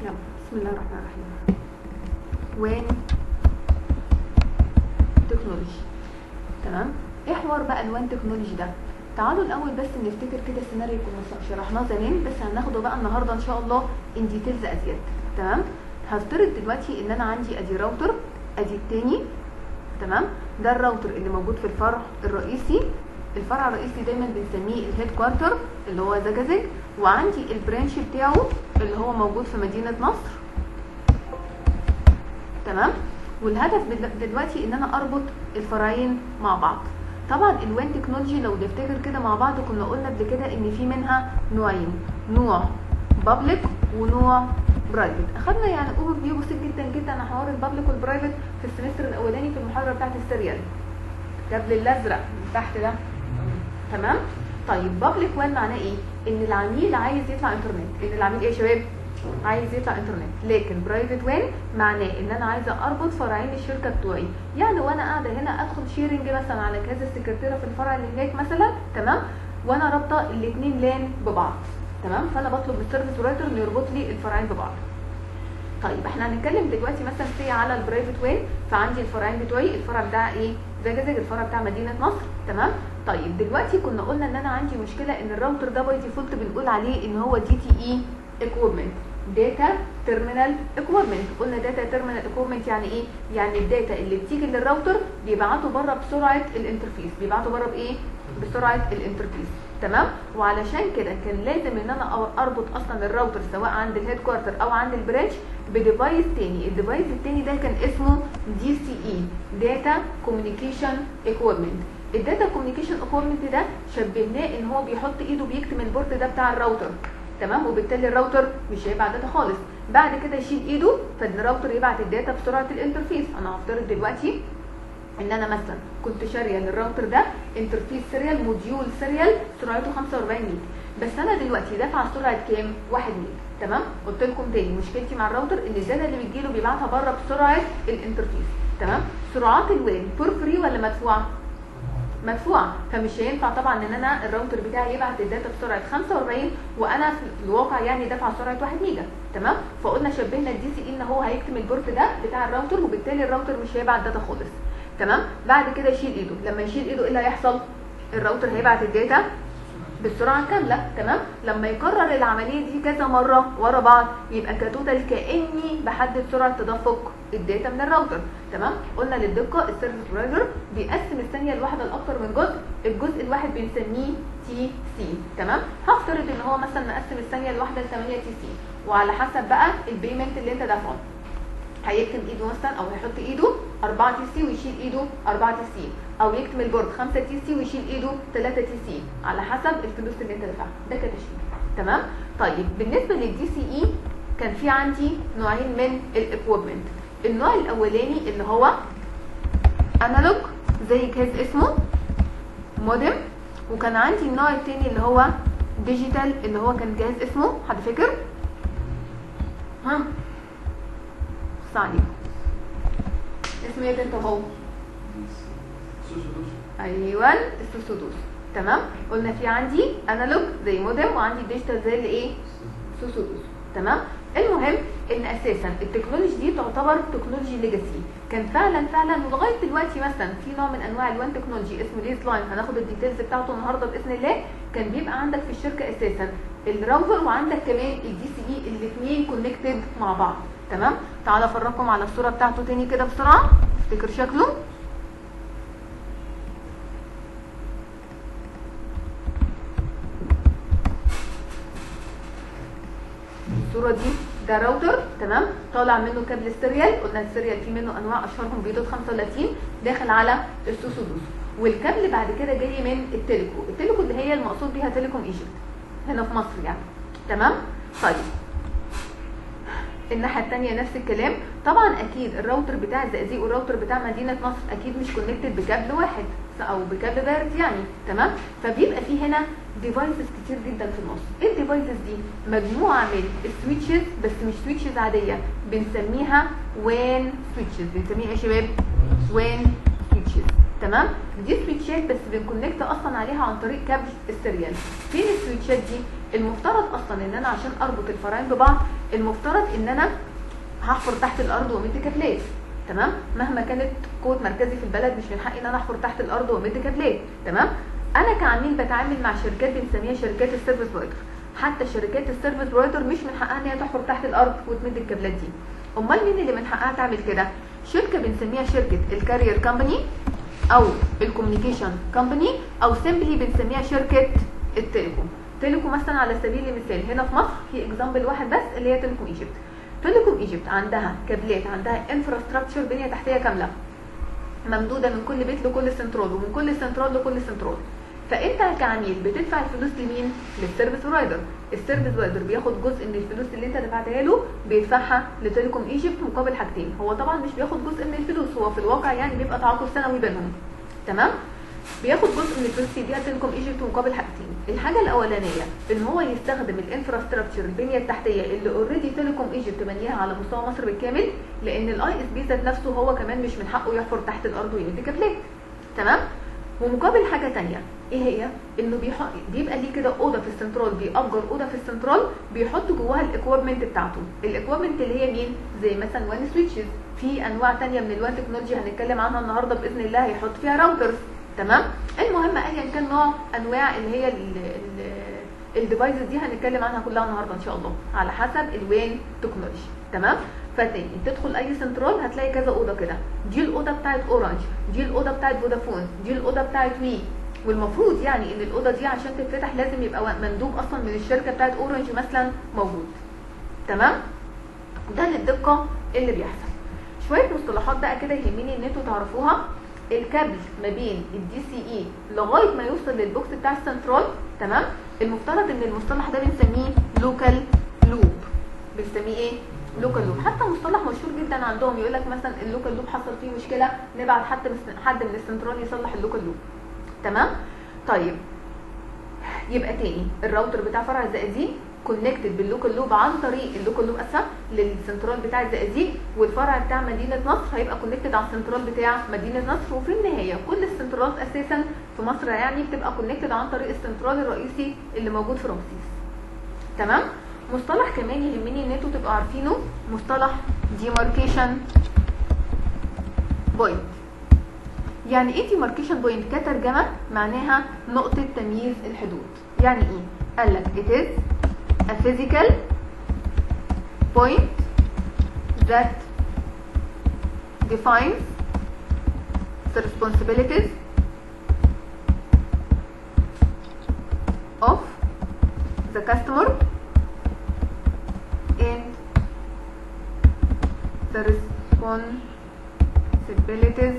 يلا بسم الله الرحمن الرحيم وين تكنولوجي تمام ايه حوار بقى الوان تكنولوجي ده تعالوا الاول بس نفتكر كده السيناريو كنا شرحناه زمان بس هناخده بقى النهارده ان شاء الله ان ديتيلز ازيد تمام هفترض دلوقتي ان انا عندي ادي راوتر ادي التاني تمام ده الراوتر اللي موجود في الفرع الرئيسي الفرع الرئيسي دايما بنسميه الهيد كوارتر اللي هو زجاجج وعندي البرانش بتاعه اللي هو موجود في مدينه نصر تمام والهدف دل- دلوقتي ان انا اربط الفرعين مع بعض طبعا الوان تكنولوجي لو نفتكر كده مع بعض كنا قلنا قبل كده ان في منها نوعين نوع بابليك ونوع برايفت اخدنا يعني اوفر فيو بسيط جدا جدا عن حوار البابليك والبرايفت في السمستر الاولاني في المحاضره بتاعت السيريال الكابل الازرق من تحت ده تمام طيب بابليك وان معناه ايه ان العميل عايز يطلع انترنت ان العميل ايه يا شباب عايز يطلع انترنت لكن برايفت وين معناه ان انا عايزه اربط فرعين الشركه بتوعي يعني وانا قاعده هنا ادخل شيرنج مثلا على كذا السكرتيره في الفرع اللي هناك مثلا تمام وانا رابطه الاثنين لان ببعض تمام فانا بطلب من السيرفيس رايتر انه يربط لي الفرعين ببعض طيب احنا هنتكلم دلوقتي مثلا سي على البرايفت وين فعندي الفرعين بتوعي الفرع بتاع ايه زجاجج الفرع بتاع مدينه نصر تمام طيب دلوقتي كنا قلنا ان انا عندي مشكله ان الراوتر ده باي ديفولت بنقول عليه ان هو دي تي اي ايكويبمنت داتا تيرمينال ايكويبمنت قلنا داتا تيرمينال ايكويبمنت يعني ايه يعني الداتا اللي بتيجي للراوتر بيبعته بره بسرعه الانترفيس بيبعته بره بايه بسرعه الانترفيس تمام وعلشان كده كان لازم ان انا أ- اربط اصلا الراوتر سواء عند الهيد كوارتر او عند البرانش بديفايس تاني الديفايس التاني ده كان اسمه دي سي اي داتا كوميونيكيشن ايكويبمنت الداتا كوميونيكيشن ايكويبمنت ده شبهناه ان هو بيحط ايده بيكتم البورت ده بتاع الراوتر تمام وبالتالي الراوتر مش هيبعت داتا خالص بعد كده يشيل ايده فالراوتر يبعت الداتا بسرعه الانترفيس انا هفترض دلوقتي ان انا مثلا كنت شاريه للراوتر ده انترفيس سيريال موديول سيريال سرعته 45 ميج بس انا دلوقتي دافعه سرعه كام 1 ميج تمام قلت لكم تاني مشكلتي مع الراوتر ان الداتا اللي بتجيله بيبعتها بره بسرعه الانترفيس تمام سرعات الوان فور فري ولا مدفوعه مدفوعه فمش هينفع طبعا ان انا الراوتر بتاعي يبعت الداتا بسرعه 45 وانا في الواقع يعني دافعه سرعه 1 ميجا تمام فقلنا شبهنا الدي سي ان هو هيكتم البورت ده بتاع الراوتر وبالتالي الراوتر مش هيبعت داتا خالص تمام بعد كده يشيل ايده لما يشيل ايده ايه اللي هيحصل الراوتر هيبعت الداتا بالسرعه الكامله تمام لما يكرر العمليه دي كذا مره ورا بعض يبقى كتوتال كاني بحدد سرعه تدفق الداتا من الراوتر تمام قلنا للدقه السيرفيس بروفايدر بيقسم الثانيه الواحده لاكتر من جزء الجزء الواحد بنسميه تي سي تمام هفترض ان هو مثلا مقسم الثانيه الواحده ل 8 تي سي وعلى حسب بقى البيمنت اللي انت دافعه هيكتم ايده مثلا او هيحط ايده 4 تي سي ويشيل ايده 4 تي سي او يكتم البورد 5 تي سي ويشيل ايده 3 تي سي على حسب الفلوس اللي انت دافعها ده كتشبيه تمام طيب بالنسبه للدي سي اي كان في عندي نوعين من الاكويبمنت النوع الاولاني اللي هو انالوج زي جهاز اسمه مودم وكان عندي النوع التاني اللي هو ديجيتال اللي هو كان جهاز اسمه حد فاكر ها ثانية اسمه ايه انت هو ايوه السوسودوس تمام قلنا في عندي انالوج زي مودم وعندي ديجيتال زي اللي ايه سوسودوس تمام المهم ان اساسا التكنولوجي دي تعتبر تكنولوجي ليجاسي كان فعلا فعلا ولغايه دلوقتي مثلا في نوع من انواع الوان تكنولوجي اسمه ليز لاين هناخد الديتيلز بتاعته النهارده باذن الله كان بيبقى عندك في الشركه اساسا الراوتر وعندك كمان الدي سي اي الاثنين كونكتد مع بعض تمام تعالى افرجكم على الصوره بتاعته تاني كده بسرعه افتكر شكله الصوره دي ده راوتر تمام طالع منه كابل السيريال قلنا السيريال في منه انواع اشهرهم بيدوت 35 داخل على السوسودوس والكابل بعد كده جاي من التليكو التليكو اللي هي المقصود بيها تيليكوم ايجيبت هنا في مصر يعني تمام طيب الناحيه الثانيه نفس الكلام طبعا اكيد الراوتر بتاع الزقازيق والراوتر بتاع مدينه نصر اكيد مش كونكتد بكابل واحد او بكابل دايركت يعني تمام فبيبقى في هنا ديفايسز كتير جدا في النص ايه الديفايسز دي مجموعه من السويتشز بس مش سويتشز عاديه بنسميها وان سويتشز بنسميها ايه يا شباب وان سويتشز تمام دي سويتشات بس بنكونكت اصلا عليها عن طريق كابل السيريال فين السويتشات دي المفترض اصلا ان انا عشان اربط الفرعين ببعض المفترض ان انا هحفر تحت الارض وامد كابلات تمام مهما كانت قوه مركزي في البلد مش من حقي ان انا احفر تحت الارض وامد كابلات تمام انا كعميل بتعامل مع شركات بنسميها شركات السيرفيس بروفايدر حتى شركات السيرفيس بروفايدر مش من حقها ان هي تحفر تحت الارض وتمد الكابلات دي امال مين اللي من حقها تعمل كده شركه بنسميها شركه الكارير كامباني او الكوميونيكيشن كامباني او سيمبلي بنسميها شركه التليكوم تليكوم مثلا على سبيل المثال هنا في مصر في اكزامبل واحد بس اللي هي تليكوم ايجيبت تليكوم ايجيبت عندها كابلات عندها انفراستراكشر بنيه تحتيه كامله ممدوده من كل بيت لكل سنترال ومن كل سنترال لكل سنترال فانت كعميل بتدفع الفلوس لمين؟ للسيرفيس بروفايدر السيرفيس بروفايدر بياخد جزء من الفلوس اللي انت دفعتها له بيدفعها لتليكوم ايجيبت مقابل حاجتين هو طبعا مش بياخد جزء من الفلوس هو في الواقع يعني بيبقى تعاقد سنوي بينهم تمام بياخد جزء من الفلوس يديها تليكوم ايجيبت مقابل حاجتين الحاجه الاولانيه ان هو يستخدم الانفراستراكشر البنيه التحتيه اللي اوريدي تليكوم ايجيبت بنيها على مستوى مصر بالكامل لان الاي اس بي ذات نفسه هو كمان مش من حقه يحفر تحت الارض ويمد كابلات تمام ومقابل حاجه تانية ايه هي انه بيحط بيبقى ليه كده اوضه في السنترال بيأجر اوضه في السنترال بيحط جواها الاكويبمنت بتاعته الاكويبمنت اللي هي مين زي مثلا وان سويتشز في انواع تانية من الوان تكنولوجي هنتكلم عنها النهارده باذن الله هيحط فيها راوترز تمام المهم ايا كان نوع انواع اللي هي الديفايسز دي هنتكلم عنها كلها النهارده ان شاء الله على حسب الوان تكنولوجي تمام فتاني تدخل اي سنترال هتلاقي كذا اوضه كده دي الاوضه بتاعت اورنج دي الاوضه بتاعت فودافون دي الاوضه بتاعت وي والمفروض يعني ان الاوضه دي عشان تتفتح لازم يبقى مندوب اصلا من الشركه بتاعت اورنج مثلا موجود تمام ده للدقه اللي بيحصل شويه مصطلحات بقى كده يهمني ان انتوا تعرفوها الكابل ما بين الدي سي اي لغايه ما يوصل للبوكس بتاع السنترال تمام المفترض ان المصطلح ده بنسميه لوكال لوب بنسميه ايه لوكال لوب حتى مصطلح مشهور جدا عندهم يقول لك مثلا اللوكال لوب حصل فيه مشكله نبعت حد حد من السنترال يصلح اللوكال لوب تمام طيب يبقى تاني الراوتر بتاع فرع الزقازيق كونكتد باللوكال لوب عن طريق اللوكال لوب اسفه للسنترال بتاع الزقازيق والفرع بتاع مدينه نصر هيبقى كونكتد على السنترال بتاع مدينه نصر وفي النهايه كل السنترالات اساسا في مصر يعني بتبقى كونكتد عن طريق السنترال الرئيسي اللي موجود في رمسيس تمام مصطلح كمان يهمني ان انتوا تبقوا عارفينه مصطلح ديماركيشن بوينت يعني ايه ديماركيشن بوينت كترجمه معناها نقطه تمييز الحدود يعني ايه قال لك it is a physical point that defines the responsibilities of the customer and the responsibilities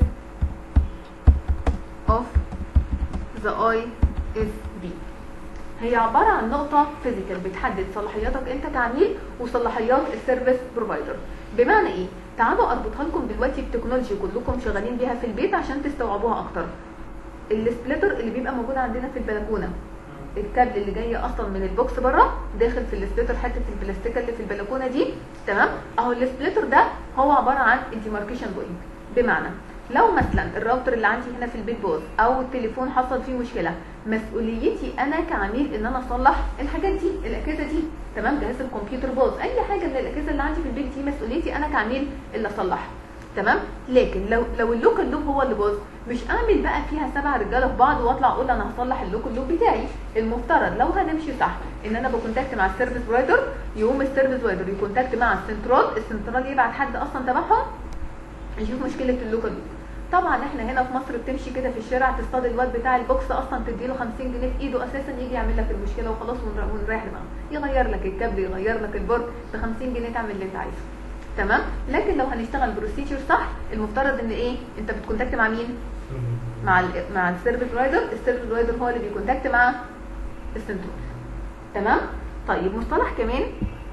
of the ISB هي عبارة عن نقطة فيزيكال بتحدد صلاحياتك انت كعميل وصلاحيات السيرفيس بروفايدر بمعنى ايه؟ تعالوا اربطها لكم دلوقتي بتكنولوجي كلكم شغالين بيها في البيت عشان تستوعبوها اكتر السبليتر اللي بيبقى موجود عندنا في البلكونه الكابل اللي جاي اصلا من البوكس بره داخل في السبليتر حته البلاستيكه اللي في البلكونه دي تمام اهو السبليتر ده هو عباره عن الديماركيشن بوينت بمعنى لو مثلا الراوتر اللي عندي هنا في البيت باظ او التليفون حصل فيه مشكله مسؤوليتي انا كعميل ان انا اصلح الحاجات دي الاجهزه دي تمام جهاز الكمبيوتر باظ اي حاجه من الاجهزه اللي عندي في البيت دي مسؤوليتي انا كعميل اللي اصلحها تمام لكن لو لو اللوكال لوب هو اللي باظ مش اعمل بقى فيها سبع رجاله في بعض واطلع اقول انا هصلح اللوكال لوب بتاعي المفترض لو هنمشي صح ان انا بكونتاكت مع السيرفيس بروفايدر يقوم السيرفيس بروفايدر يكونتاكت مع السنترال السنترال يبعت حد اصلا تبعهم يشوف مشكله اللوكال لوب طبعا احنا هنا في مصر بتمشي كده في الشارع تصطاد الواد بتاع البوكس اصلا تديله 50 جنيه في ايده اساسا يجي يعمل لك المشكله وخلاص ونريح دماغه يغير لك الكابل يغير لك البورد ب 50 جنيه تعمل اللي انت عايزه تمام لكن لو هنشتغل بروسيجر صح المفترض ان ايه انت بتكونتاكت مع مين مع ال مع السيرفيس بروفايدر السيرفيس بروفايدر هو اللي بيكونتاكت مع السنترال تمام طيب مصطلح كمان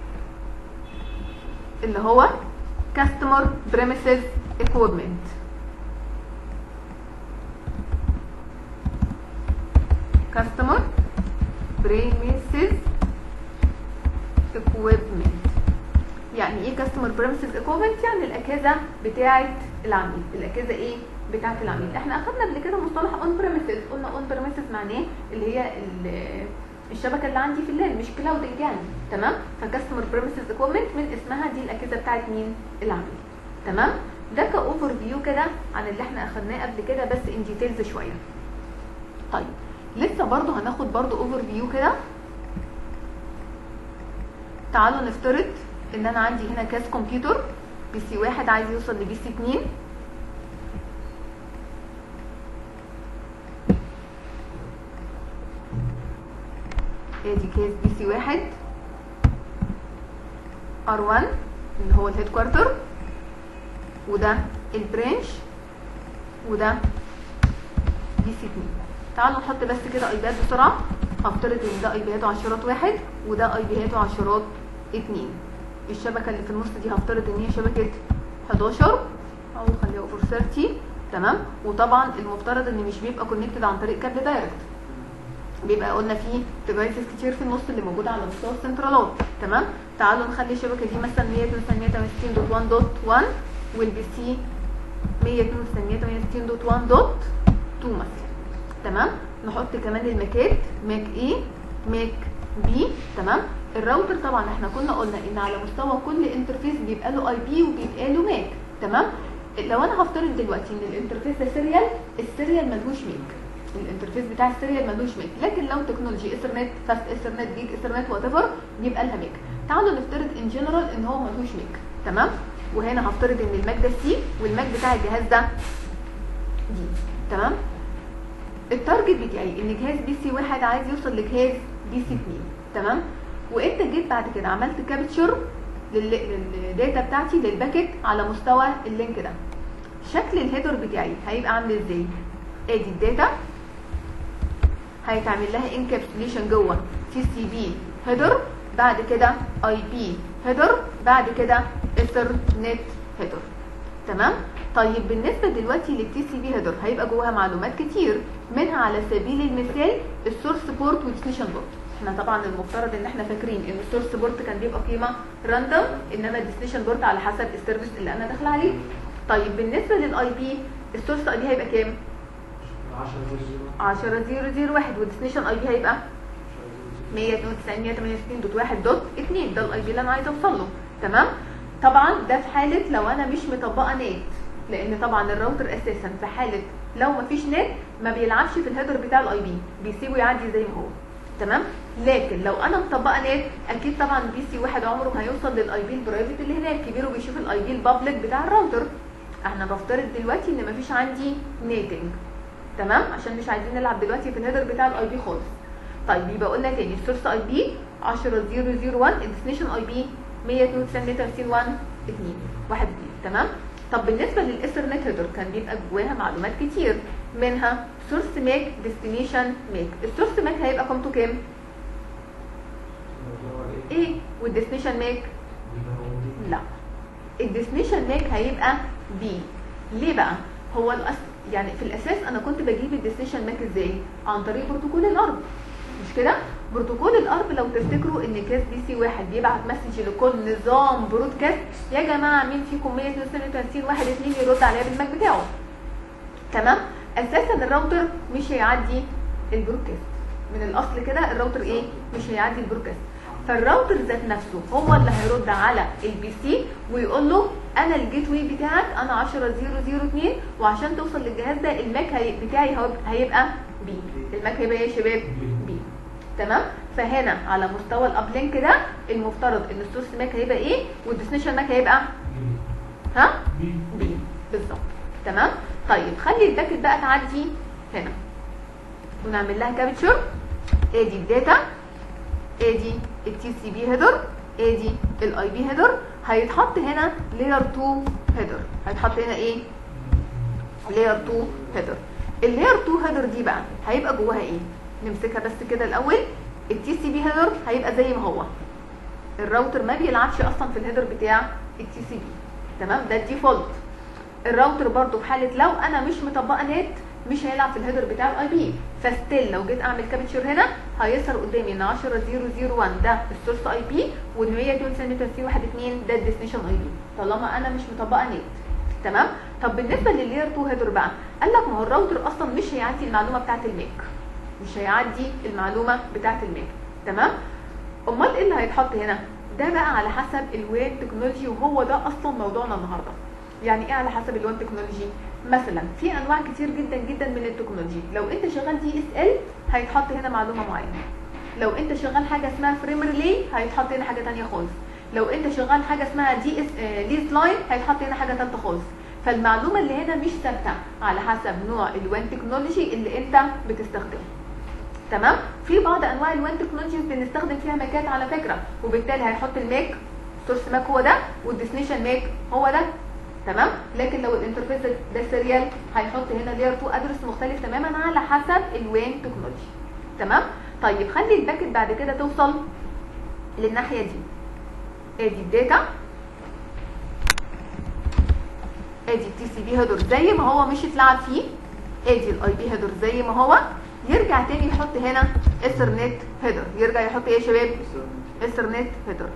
اللي هو كاستمر بريميسز equipment customer premises equipment يعني ايه customer premises equipment يعني الاجهزه بتاعه العميل الاجهزه ايه بتاعه العميل احنا اخدنا قبل كده مصطلح on premises قلنا on premises معناه اللي هي الشبكه اللي عندي في الليل مش كلاودنج يعني تمام فكاستمر بريمسز اكويبمنت من اسمها دي الاجهزه بتاعت مين العميل تمام ده كاوفر فيو كده عن اللي احنا اخدناه قبل كده بس ان ديتيلز شويه طيب لسه برضو هناخد برضو اوفر فيو كده تعالوا نفترض ان انا عندي هنا كاس كمبيوتر بي سي واحد عايز يوصل لبي سي اتنين ادي كيس بي سي واحد ار 1 اللي هو الهيد كوارتر وده البرانش وده بي سي 2 تعالوا نحط بس كده ايباد بسرعه هفترض ان ده ايباد عشرات واحد وده ايباد عشرات اتنين الشبكه اللي في النص دي هفترض ان هي شبكه 11 او خليها اوفر 30 تمام وطبعا المفترض ان مش بيبقى كونكتد عن طريق كابل دايركت بيبقى قلنا فيه ديفايسز كتير في النص اللي موجوده على مستوى السنترالات تمام تعالوا نخلي الشبكه دي مثلا 192.168.1.1 والبي سي 192.168.1.2 مثلا تمام نحط كمان الماكات ماك اي ماك بي تمام الراوتر طبعا احنا كنا قلنا ان على مستوى كل انترفيس بيبقى له اي بي وبيبقى له ماك تمام لو انا هفترض دلوقتي ان الانترفيس ده سيريال السيريال ملهوش ماك الانترفيس بتاع السيريال ملوش ماك لكن لو تكنولوجي ايثرنت فاست ايثرنت جيج ايثرنت وات ايفر بيبقى لها ماك تعالوا نفترض ان جنرال ان هو ملوش ماك تمام وهنا هفترض ان الماك ده سي والماك بتاع الجهاز ده دي تمام التارجت بتاعي ان جهاز بي سي واحد عايز يوصل لجهاز بي سي 2 تمام وانت جيت بعد كده عملت كابتشر للداتا بتاعتي للباكت على مستوى اللينك ده شكل الهيدر بتاعي هيبقى عامل ازاي ادي الداتا هيتعمل لها انكابسوليشن جوه تي سي بي هيدر بعد كده اي بي هيدر بعد كده ايثرنت هيدر تمام طيب بالنسبه دلوقتي للتي سي بي هيدر هيبقى جواها معلومات كتير منها على سبيل المثال السورس بورت والديستنيشن بورت احنا طبعا المفترض ان احنا فاكرين ان السورس بورت كان بيبقى قيمه راندوم انما الديستنيشن بورت على حسب السيرفيس اللي انا داخله عليه طيب بالنسبه للاي بي السورس اي بي هيبقى كام 10001 والديستنيشن اي بي هيبقى 192.168.1.2 ده الاي بي اللي انا عايزه اوصل له تمام طبعا ده في حاله لو انا مش مطبقه نت لان طبعا الراوتر اساسا في حاله لو مفيش نت ما بيلعبش في الهيدر بتاع الاي بي بيسيبه يعدي زي ما هو تمام لكن لو انا مطبقه نت اكيد طبعا بي سي واحد عمره ما هيوصل للاي بي البرايفت اللي هناك كبير وبيشوف الاي بي البابليك بتاع الراوتر احنا بفترض دلوقتي ان مفيش عندي نيتنج تمام عشان مش عايزين نلعب دلوقتي في الهيدر بتاع الاي بي خالص طيب يبقى قلنا تاني السورس اي بي 10001 الديستنيشن اي بي 192.1.2 واحد بي تمام طب بالنسبه للايثرنت هيدر كان بيبقى جواها معلومات كتير منها سورس ماك ديستنيشن ماك السورس ماك هيبقى قيمته كام ايه والديستنيشن ماك لا الديستنيشن ماك هيبقى بي ليه بقى هو الأس... يعني في الاساس انا كنت بجيب الديستنيشن ماك ازاي عن طريق بروتوكول الارب مش كده بروتوكول الارب لو تفتكروا ان كاس بي سي واحد بيبعت مسج لكل نظام برودكاست يا جماعه مين فيكم 132 واحد اتنين يرد عليا بالماك بتاعه تمام اساسا الراوتر مش هيعدي البرودكاست من الاصل كده الراوتر ايه مش هيعدي البرودكاست فالراوتر ذات نفسه هو اللي هيرد على البي سي ويقول له انا الجيت واي بتاعك انا 10002 وعشان توصل للجهاز ده الماك هي بتاعي هيبقى بي الماك هيبقى ايه يا شباب بي تمام فهنا على مستوى الاب لينك ده المفترض ان السورس ماك هيبقى ايه والديستنيشن ماك هيبقى ها بي بالظبط تمام طيب خلي الباكت بقى تعدي هنا ونعمل لها كابتشر ادي الداتا ادي التي سي بي هيدر ادي الاي بي هيدر هيتحط هنا لاير 2 هيدر هيتحط هنا ايه لاير 2 هيدر اللاير 2 هيدر دي بقى هيبقى جواها ايه نمسكها بس كده الاول التي سي بي هيدر هيبقى زي ما هو الراوتر ما بيلعبش اصلا في الهيدر بتاع التي سي بي تمام ده الديفولت الراوتر برضو في حاله لو انا مش مطبقه نت مش هيلعب في الهيدر بتاع الاي بي فستيل لو جيت اعمل كابتشر هنا هيظهر قدامي ان 10001 ده السورس اي بي وال 192.1.2 ده الديستنيشن اي بي طالما انا مش مطبقه نت تمام طب بالنسبه لللاير 2 هيدر بقى قال لك ما هو الراوتر اصلا مش هيعدي المعلومه بتاعه الماك مش هيعدي المعلومه بتاعه الماك تمام امال ايه اللي هيتحط هنا ده بقى على حسب الوين تكنولوجي وهو ده اصلا موضوعنا النهارده يعني ايه على حسب الوين تكنولوجي مثلا في انواع كتير جدا جدا من التكنولوجي لو انت شغال دي اس ال هيتحط هنا معلومه معينه لو انت شغال حاجه اسمها فريم ريلي هيتحط هنا حاجه تانية خالص لو انت شغال حاجه اسمها دي اس ليز لاين هيتحط هنا حاجه ثالثه خالص فالمعلومه اللي هنا مش ثابته على حسب نوع الوان تكنولوجي اللي انت بتستخدمه تمام في بعض انواع الوان تكنولوجيز بنستخدم فيها ماكات على فكره وبالتالي هيحط الماك سورس ماك هو ده والديستنيشن ماك هو ده تمام لكن لو الانترفيس ده سيريال هيحط هنا لير 2 ادرس مختلف تماما على حسب الوان تكنولوجي تمام طيب خلي الباكت بعد كده توصل للناحيه دي ادي الداتا ادي التي سي بي هيدر زي ما هو مش اتلعب فيه ادي الاي بي هيدر زي ما هو يرجع تاني يحط هنا اثرنت هيدر يرجع يحط ايه يا شباب اثرنت هيدر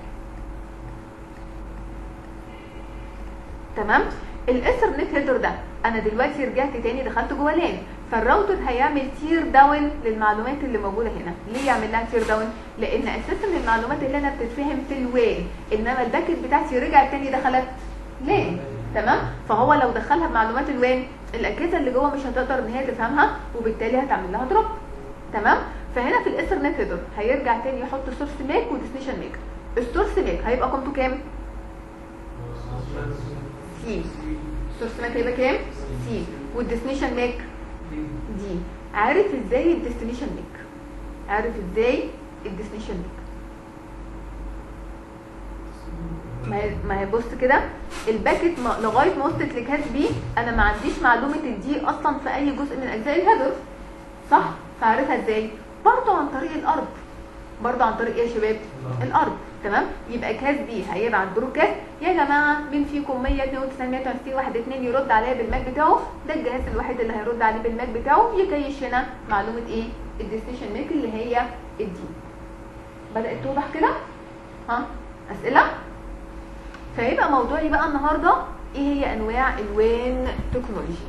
تمام الاثرنت هيدر ده انا دلوقتي رجعت تاني دخلت جوه لان فالراوتر هيعمل تير داون للمعلومات اللي موجوده هنا ليه يعمل لها تير داون لان اساسا المعلومات اللي انا بتتفهم في الوان انما الباكت بتاعتي رجعت تاني دخلت لان تمام فهو لو دخلها بمعلومات الوان الاجهزه اللي جوه مش هتقدر ان هي تفهمها وبالتالي هتعمل لها دروب تمام فهنا في الاثرنت هيدر هيرجع تاني يحط سورس ماك وديستنيشن ماك السورس ماك هيبقى قيمته كام سي السورس ماك هيبقى كام سي والديستنيشن ماك دي عارف ازاي الديستنيشن ماك عارف ازاي الديستنيشن ماك ما هي ما هي بص كده الباكت ما لغايه ما وصلت لكاس بي انا ما عنديش معلومه الدي اصلا في اي جزء من اجزاء الهدف صح فعرفها ازاي برضه عن طريق الارض برضه عن طريق ايه يا شباب الارض تمام يبقى كاس بي هيبعت بروكاست يا جماعه مين فيكم 192 150 واحد اتنين يرد عليا بالماك بتاعه ده الجهاز الوحيد اللي هيرد عليه بالماك بتاعه يكيش هنا معلومه ايه الديستنيشن ماك اللي هي الدي بدات توضح كده ها اسئله فيبقى موضوعي بقى النهارده ايه هي انواع الوان تكنولوجي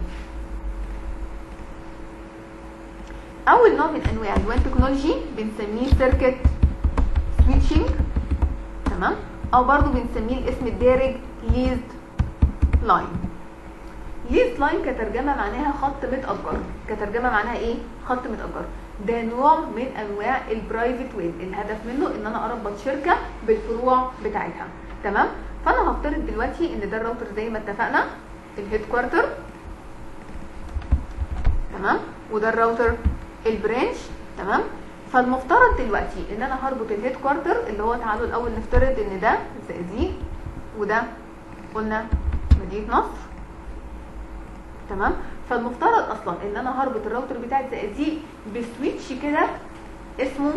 اول نوع من انواع الوان تكنولوجي بنسميه سيركت سويتشنج تمام او برضو بنسميه الاسم الدارج ليزد لاين ليزد لاين كترجمه معناها خط متأجر كترجمه معناها ايه خط متأجر ده نوع من انواع البرايفت ويب الهدف منه ان انا اربط شركه بالفروع بتاعتها تمام فانا هفترض دلوقتي ان ده الراوتر زي ما اتفقنا الهيد كوارتر تمام وده الراوتر البرانش تمام فالمفترض دلوقتي ان انا هربط الهيد كوارتر اللي هو تعالوا الاول نفترض ان ده زقازيق وده قلنا مدينه نصر تمام فالمفترض اصلا ان انا هربط الراوتر بتاع الزقازيق بسويتش كده اسمه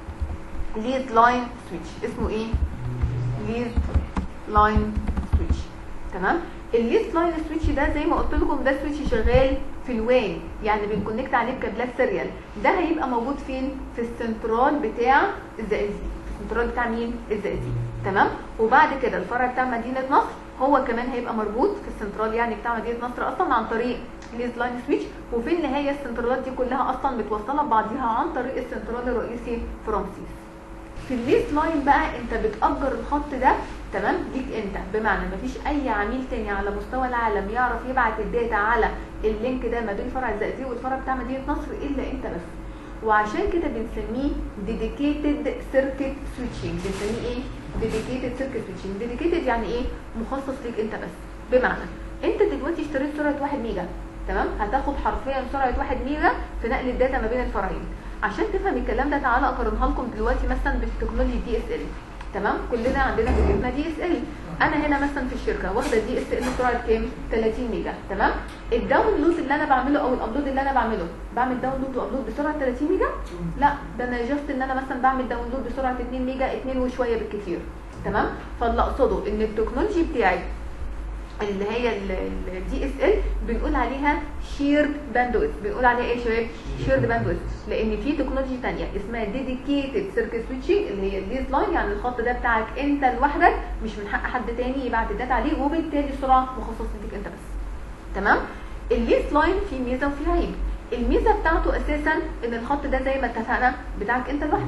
ليد لاين سويتش اسمه ايه ليد لاين سويتش تمام الليد لاين سويتش ده زي ما قلت لكم ده سويتش شغال في الوان يعني بنكونكت عليه بكابلات سيريال ده هيبقى موجود فين في السنترال بتاع الزقازيق في السنترال بتاع مين الزقازيق تمام وبعد كده الفرع بتاع مدينه نصر هو كمان هيبقى مربوط في السنترال يعني بتاع مدينه نصر اصلا عن طريق ليز لاين سويتش وفي النهايه السنترالات دي كلها اصلا متوصله ببعضيها عن طريق السنترال الرئيسي في رمسيس في الليز لاين بقى انت بتأجر الخط ده تمام ليك انت بمعنى مفيش اي عميل تاني على مستوى العالم يعرف يبعت الداتا على اللينك ده ما بين فرع الزقازيق والفرع بتاع مدينه نصر الا انت بس وعشان كده بنسميه ديديكيتد سيركت سويتشنج بنسميه ايه ديديكيتد سيركت سويتشنج ديديكيتد يعني ايه مخصص ليك انت بس بمعنى انت دلوقتي اشتريت سرعه 1 ميجا تمام هتاخد حرفيا سرعه 1 ميجا في نقل الداتا ما بين الفرعين عشان تفهم الكلام ده تعالى اقارنها لكم دلوقتي مثلا بالتكنولوجي دي اس ال تمام كلنا عندنا في بيتنا دي اس ال انا هنا مثلا في الشركه واخده دي اس ال سرعه كام 30 ميجا تمام الداونلود اللي انا بعمله او الابلود اللي انا بعمله بعمل داونلود وابلود بسرعه 30 ميجا لا ده انا جاست ان انا مثلا بعمل داونلود بسرعه 2 ميجا 2 وشويه بالكثير تمام فاللي اقصده ان التكنولوجي بتاعي اللي هي الدي اس ال بنقول عليها شيرد باندويث بنقول عليها ايه يا شباب شيرد باندويث لان في تكنولوجي ثانيه اسمها ديديكيتد سيركت سويتشنج اللي هي الليز لاين يعني الخط ده بتاعك انت لوحدك مش من حق حد تاني يبعت الداتا عليه وبالتالي السرعه مخصصه ليك انت بس تمام الليز لاين فيه ميزه وفيه عيب الميزه بتاعته اساسا ان الخط ده زي ما اتفقنا بتاعك انت لوحدك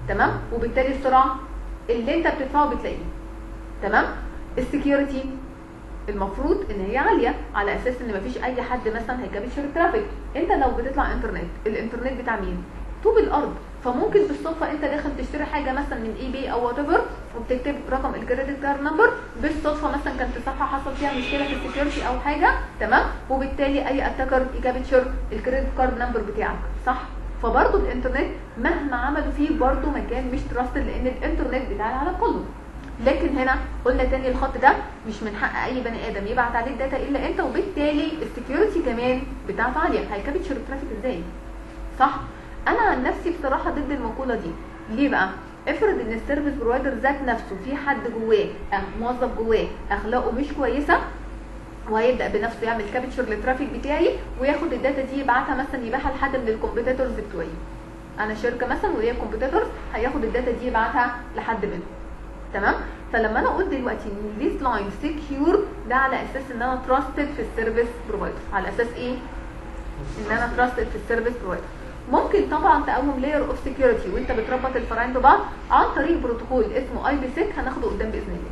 تمام وبالتالي السرعه اللي انت بتدفعه بتلاقيه تمام السكيورتي المفروض ان هي عاليه على اساس ان مفيش اي حد مثلا هيكابتشر الترافيك انت لو بتطلع انترنت الانترنت بتاع مين طوب الارض فممكن بالصدفه انت داخل تشتري حاجه مثلا من اي بي او وات ايفر وبتكتب رقم الكريدت كارد نمبر بالصدفه مثلا كانت الصفحه حصل فيها مشكله في السكيورتي او حاجه تمام وبالتالي اي اتاكر يكابتشر الكريدت كارد نمبر بتاعك صح فبرضه الانترنت مهما عملوا فيه برضه مكان مش تراستد لان الانترنت بتاع العالم كله لكن هنا قلنا تاني الخط ده مش من حق اي بني ادم يبعت عليه الداتا الا انت وبالتالي السكيورتي كمان بتاعته عاليه هيكابتشر الترافيك ازاي صح انا عن نفسي بصراحه ضد المقوله دي ليه بقى افرض ان السيرفيس بروفايدر ذات نفسه في حد جواه أه موظف جواه اخلاقه مش كويسه وهيبدا بنفسه يعمل كابتشر للترافيك بتاعي وياخد الداتا دي يبعتها مثلا يبيعها لحد من الكومبيتيتورز بتوعي انا شركه مثلا وليا كومبيتيتورز هياخد الداتا دي يبعتها لحد منهم تمام فلما انا اقول دلوقتي ان ذيس لاين سكيور ده على اساس ان انا تراستد في السيرفيس بروفايدر على اساس ايه ان انا تراستد في السيرفيس بروفايدر ممكن طبعا تقوم لاير اوف سكيورتي وانت بتربط الفرعين ببعض عن طريق بروتوكول اسمه اي بي سيك هناخده قدام باذن الله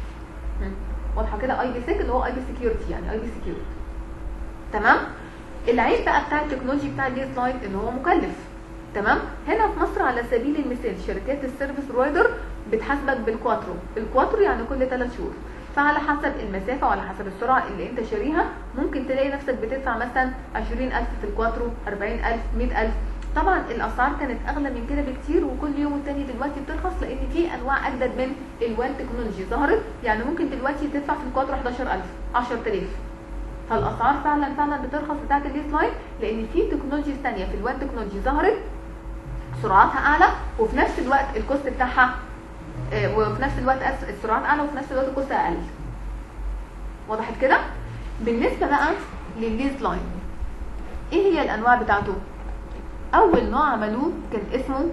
واضحه كده اي بي سيك اللي هو اي بي سكيورتي يعني اي بي سكيورتي تمام العيب بقى بتاع التكنولوجي بتاع الديز لاين ان هو مكلف تمام هنا في مصر على سبيل المثال شركات السيرفيس بروفايدر بتحاسبك بالكواترو الكواترو يعني كل 3 شهور فعلى حسب المسافه وعلى حسب السرعه اللي انت شاريها ممكن تلاقي نفسك بتدفع مثلا 20000 في الكواترو 40000 100000 طبعا الاسعار كانت اغلى من كده بكتير وكل يوم والتاني دلوقتي بترخص لان في انواع اجدد من الوان تكنولوجي ظهرت يعني ممكن دلوقتي تدفع في الكواترو 11000 10000 فالاسعار فعلا فعلا بترخص بتاعت الليس لاين لان في تكنولوجيز ثانيه في الوان تكنولوجي ظهرت سرعتها اعلى وفي نفس الوقت الكوست بتاعها آه، وفي نفس الوقت أس- السرعات اعلى وفي نفس الوقت الكوست اقل وضحت كده بالنسبه بقى للليز لاين ايه هي الانواع بتاعته اول نوع عملوه كان اسمه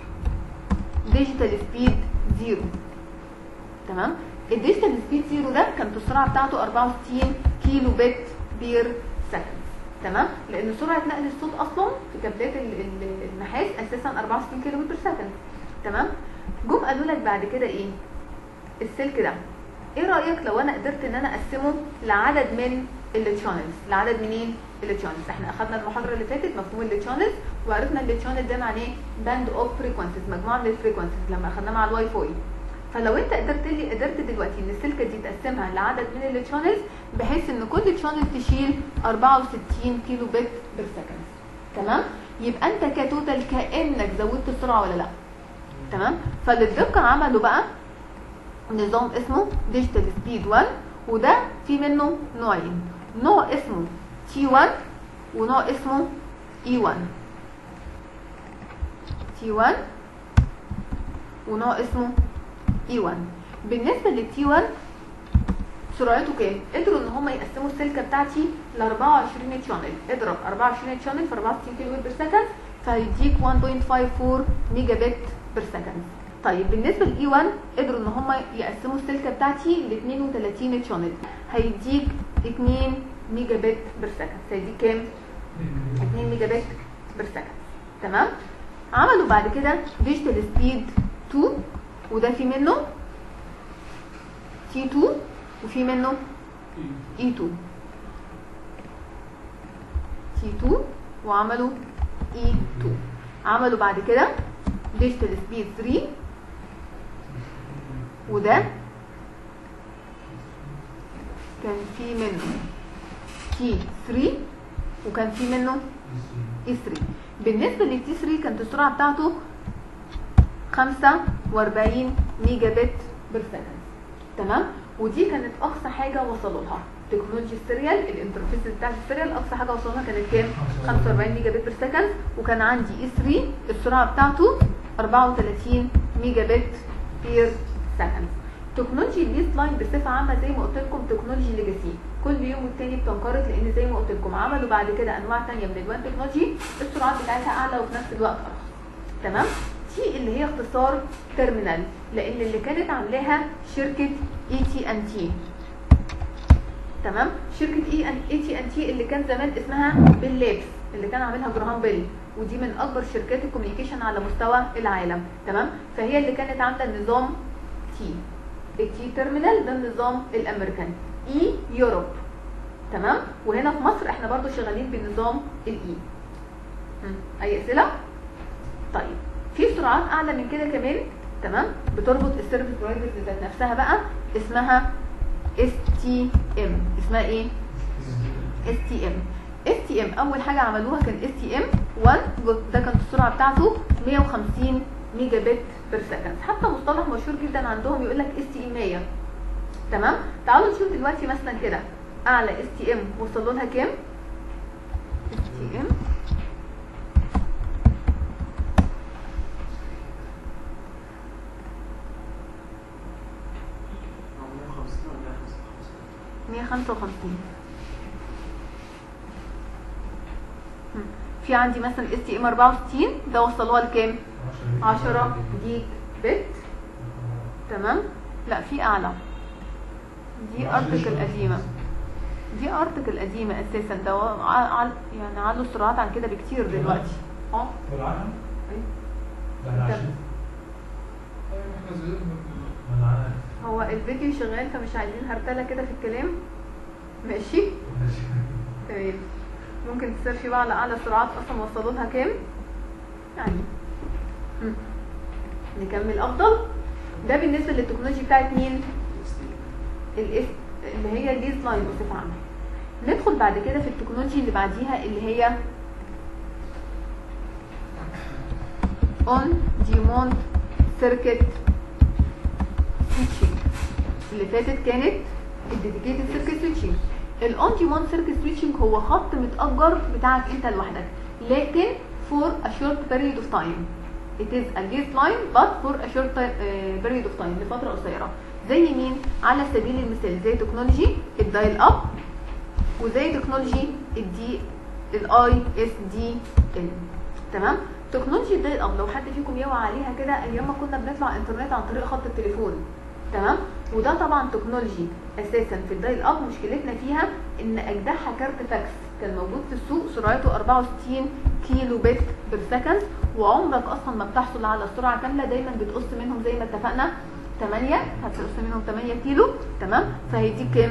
ديجيتال سبيد زيرو تمام الديجيتال سبيد زيرو ده كانت السرعه بتاعته 64 كيلو بت بير سكند تمام لان سرعه نقل الصوت اصلا في كابلات ال- ال- النحاس اساسا 64 كيلو بت بير سكند تمام جم قالوا لك بعد كده ايه السلك ده ايه رايك لو انا قدرت ان انا اقسمه لعدد من التشانلز لعدد منين التشانلز احنا اخدنا المحاضره اللي فاتت مفهوم التشانلز وعرفنا ان التشانل ده معناه باند اوف فريكوانسيز مجموعه من الفريكوانسيز لما اخدناه مع الواي فاي فلو انت قدرت لي قدرت دلوقتي ان السلكه دي تقسمها لعدد من التشانلز بحيث ان كل تشانل تشيل 64 كيلو بت بير سكند تمام يبقى انت كتوتال كانك زودت السرعه ولا لا تمام فللدقه عملوا بقى نظام اسمه ديجيتال سبيد 1 وده في منه نوعين نوع اسمه تي 1 ونوع اسمه اي 1 تي 1 ونوع اسمه اي 1 بالنسبه للتي 1 سرعته كام؟ قدروا ان هم يقسموا السلكه بتاعتي ل 24 تشانل اضرب 24 تشانل في 64 كيلو بت بير سكند فهيديك 1.54 ميجا بت بير سكند طيب بالنسبه لاي 1 قدروا ان هم يقسموا السلكه بتاعتي ل 32 تشانل هيديك 2 ميجا بت بير سكند هيديك كام 2 ميجا بت بير سكند تمام عملوا بعد كده ديجيتال سبيد 2 وده في منه تي 2 وفي منه اي 2 تي 2 وعملوا اي 2 عملوا بعد كده ديجيتال سبيد 3 وده كان في منه تي 3 وكان في منه اي 3 بالنسبه للتي 3 كانت السرعه بتاعته 45 ميجا بت بير سكند تمام ودي كانت اقصى حاجه وصلوا لها تكنولوجي السيريال الانترفيس بتاعت السيريال اقصى حاجه وصلوا لها كانت كام 45 ميجا بت بير سكند وكان عندي اي 3 السرعه بتاعته 34 ميجا بت بير سكند تكنولوجي الليست لاين بصفه عامه زي ما قلت لكم تكنولوجي ليجاسي كل يوم والتاني بتنقرض لان زي ما قلت لكم عملوا بعد كده انواع تانية من الوان تكنولوجي السرعات بتاعتها اعلى وفي نفس الوقت ارخص تمام تي اللي هي اختصار تيرمينال لان اللي كانت عاملاها شركه اي تي ان تي تمام شركه اي ان اي تي ان تي اللي كان زمان اسمها بيل لابس اللي كان عاملها جراهام بيل ودي من اكبر شركات الكوميونيكيشن على مستوى العالم تمام فهي اللي كانت عامله النظام تي التي تيرمينال ده النظام الامريكاني اي يوروب تمام وهنا في مصر احنا برضو شغالين بنظام الاي اي اسئله طيب في سرعات اعلى من كده كمان تمام بتربط السيرفيس بروفايدرز ذات نفسها بقى اسمها اس تي ام اسمها ايه اس تي ام اس تي ام اول حاجه عملوها كان اس تي ام 1 ده كانت السرعه بتاعته 150 ميجا بت بير سكند حتى مصطلح مشهور جدا عندهم يقول لك اس تي ام 100 تمام تعالوا نشوف دلوقتي مثلا كده اعلى اس تي ام وصلوا لها كام اس تي ام هو 150 ولا 155 155 هم. في عندي مثلا اس تي ام 64 ده وصلوها لكام 10 جيج بت تمام لا في اعلى دي ارتكل قديمه دي ارتكل قديمه اساسا ده ع- ع- يعني علوا السرعات عن كده بكتير دلوقتي اه في العالم؟ أيوة. ده احنا طب. عايشين ايوه احنا زينا ما انا عارف هو الفيديو شغال فمش عايزين هرتله كده في الكلام ماشي ماشي. تمام ممكن تسيرشي بقى على اعلى سرعات اصلا وصلوا لها كام يعني مم. نكمل افضل ده بالنسبه للتكنولوجي بتاعت مين الاس اللي هي الليز لاين بصفه عامه ندخل بعد كده في التكنولوجي اللي بعديها اللي هي اون ديموند سيركت سويتشنج اللي فاتت كانت الديديكيتد سيركت سويتشنج الاون ديموند سيركت سويتشنج هو خط متأجر بتاعك انت لوحدك لكن for a short period of time it is a lease line but for a short ti- uh, period of time لفترة قصيرة زي مين على سبيل المثال زي تكنولوجي الدايل اب وزي تكنولوجي الدي الاي اس دي ال تمام تكنولوجي الدايل اب لو حد فيكم يوعى عليها كده ايام ما كنا بنطلع انترنت عن طريق خط التليفون تمام وده طبعا تكنولوجي اساسا في الدايل اب مشكلتنا فيها ان اجدعها كارت فاكس كان موجود في السوق سرعته 64 كيلو بت بير سكند وعمرك اصلا ما بتحصل على سرعه كامله دايما بتقص منهم زي ما اتفقنا 8 هتقص منهم 8 كيلو تمام فهيديك كام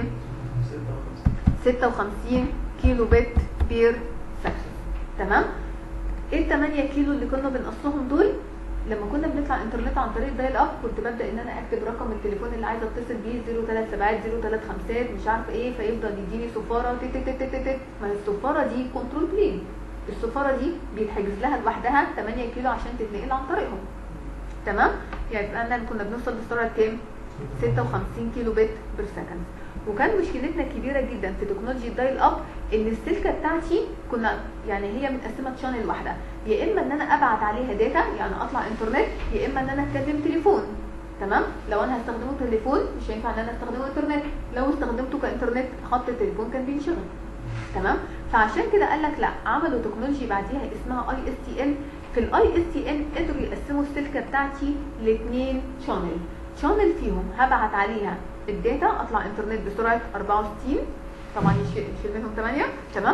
56 كيلو بت بير سكند تمام ايه ال 8 كيلو اللي كنا بنقصهم دول لما كنا بنطلع انترنت عن طريق دايل اب كنت ببدا ان انا اكتب رقم التليفون اللي عايزه اتصل بيه 037 035 مش عارفه ايه فيفضل يديني صفاره تت تت تت تت تت. ما هي الصفاره دي كنترول بلين الصفاره دي بيتحجز لها لوحدها 8 كيلو عشان تتنقل عن طريقهم تمام يعني يبقى انا كنا بنوصل لسرعه كام 56 كيلو بت بير سكند وكان مشكلتنا كبيره جدا في تكنولوجيا الدايل اب ان السلكه بتاعتي كنا يعني هي متقسمه تشانل واحده يا اما ان انا ابعت عليها داتا يعني اطلع انترنت يا اما ان انا اتكلم تليفون تمام لو انا هستخدمه تليفون مش هينفع ان انا استخدمه انترنت لو استخدمته كانترنت خط التليفون كان بينشغل تمام فعشان كده قال لك لا عملوا تكنولوجي بعديها اسمها اي اس تي ان في الاي اس تي ان قدروا يقسموا السلكه بتاعتي لاثنين شانل شانل فيهم هبعت عليها الداتا اطلع انترنت بسرعه 64 طبعا يشيل يشيل منهم 8 تمام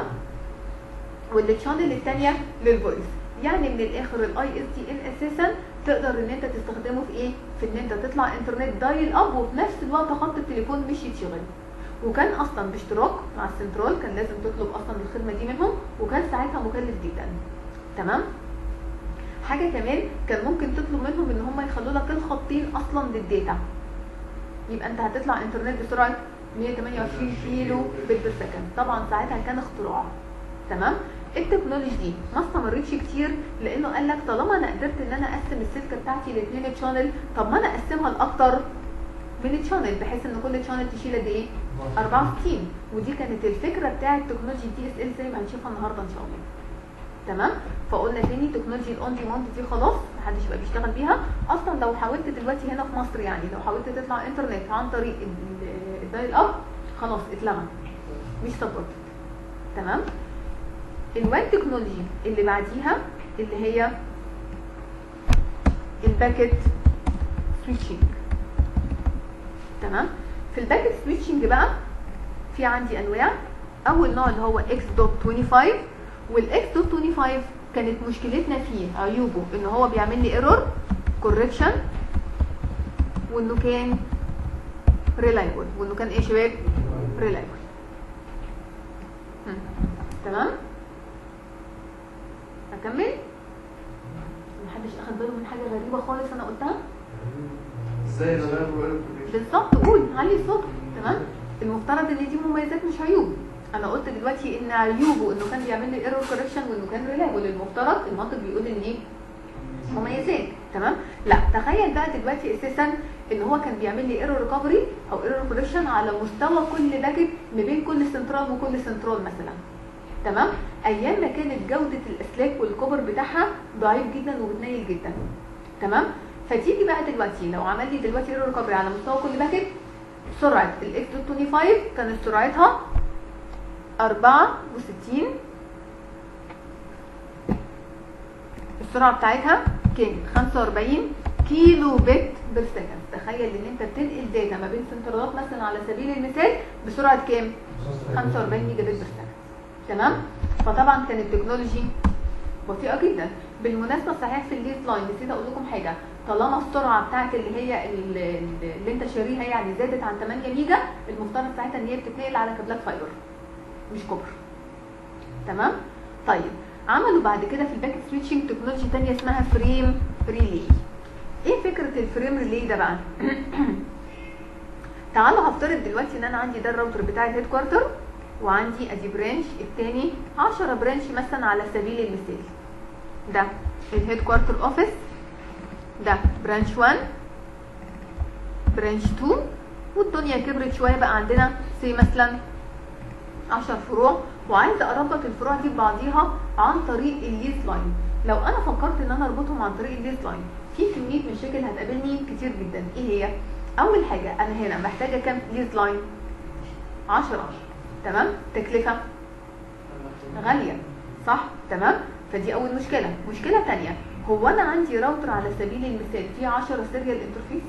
والشانل الثانيه للفويس يعني من الاخر الاي اس تي ان اساسا تقدر ان انت تستخدمه في ايه في ان انت تطلع انترنت دايل اب وفي نفس الوقت خط التليفون مش يتشغل وكان اصلا باشتراك مع السنترال كان لازم تطلب اصلا الخدمه دي منهم وكان ساعتها مكلف جدا تمام حاجه كمان كان ممكن تطلب منهم ان هم يخلوا لك الخطين اصلا للداتا يبقى انت هتطلع انترنت بسرعه 128 كيلو بت بير سكند طبعا ساعتها كان اختراع تمام التكنولوجي دي ما استمرتش كتير لانه قال لك طالما انا قدرت ان انا اقسم السلكه بتاعتي لاثنين تشانل طب ما انا اقسمها لاكتر من تشانل بحيث ان كل تشانل تشيل قد ايه 64 ودي كانت الفكره بتاعه تكنولوجي دي اس ال زي ما هنشوفها النهارده ان شاء الله تمام فقلنا تاني تكنولوجي الاون ديماند دي خلاص محدش بقى بيشتغل بيها اصلا لو حاولت دلوقتي هنا في مصر يعني لو حاولت تطلع انترنت عن طريق ال- ال- الدايل اب خلاص اتلغى مش سبورتد تمام الوان تكنولوجي اللي بعديها اللي هي الباكيت سويتشنج تمام في الباكيت سويتشنج بقى في عندي انواع اول نوع اللي هو x.25 والاكس دوت 25 كانت مشكلتنا فيه عيوبه ان هو بيعمل لي ايرور كوركشن وانه كان ريلايبل وانه كان ايه يا شباب ريلايبل تمام اكمل محدش اخد باله من حاجه غريبه خالص انا قلتها ازاي ده بقى بقول لك بالظبط قول علي الصوت تمام المفترض ان دي مميزات مش عيوب انا قلت دلوقتي ان عيوبه انه كان بيعمل لي ايرور كوركشن وانه كان ريلايبل المفترض المنطق بيقول ان دي مميزات تمام لا تخيل بقى دلوقتي اساسا ان هو كان بيعمل لي ايرور ريكفري او ايرور كوركشن على مستوى كل باكت ما بين كل سنترال وكل سنترال مثلا تمام ايام ما كانت جوده الاسلاك والكوبر بتاعها ضعيف جدا وبتنيل جدا تمام فتيجي بقى دلوقتي لو عمل لي دلوقتي ايرور ريكفري على مستوى كل باكت سرعه الاكس 25 كانت سرعتها 64 السرعه بتاعتها كانت 45 كيلو بت بير سكند تخيل ان انت بتنقل داتا ما بين سنترالات مثلا على سبيل المثال بسرعه كام 45 ميجا بت بير سكند تمام فطبعا كانت التكنولوجي بطيئه جدا بالمناسبه صحيح في الليز لاين نسيت اقول لكم حاجه طالما السرعه بتاعت اللي هي ال- ال- اللي انت شاريها يعني زادت عن 8 ميجا المفترض ساعتها ان هي بتتنقل على كابلات فايبر مش كوبر تمام طيب عملوا بعد كده في الباكت سويتشنج تكنولوجي تانية اسمها فريم ريلي ايه فكره الفريم ريلي ده بقى تعالوا هفترض دلوقتي ان انا عندي ده الراوتر بتاع الهيد كوارتر وعندي ادي برانش التاني 10 برانش مثلا على سبيل المثال ده الهيد كوارتر اوفيس ده برانش 1 برانش 2 والدنيا كبرت شويه بقى عندنا سي مثلا 10 فروع وعايزه اربط الفروع دي ببعضيها عن طريق الليز لاين لو انا فكرت ان انا اربطهم عن طريق الليز لاين في كميه مشاكل هتقابلني كتير جدا ايه هي اول حاجه انا هنا محتاجه كام ليز لاين 10 تمام تكلفه غاليه صح تمام فدي اول مشكله مشكله تانية هو انا عندي راوتر على سبيل المثال فيه 10 سيريال انترفيس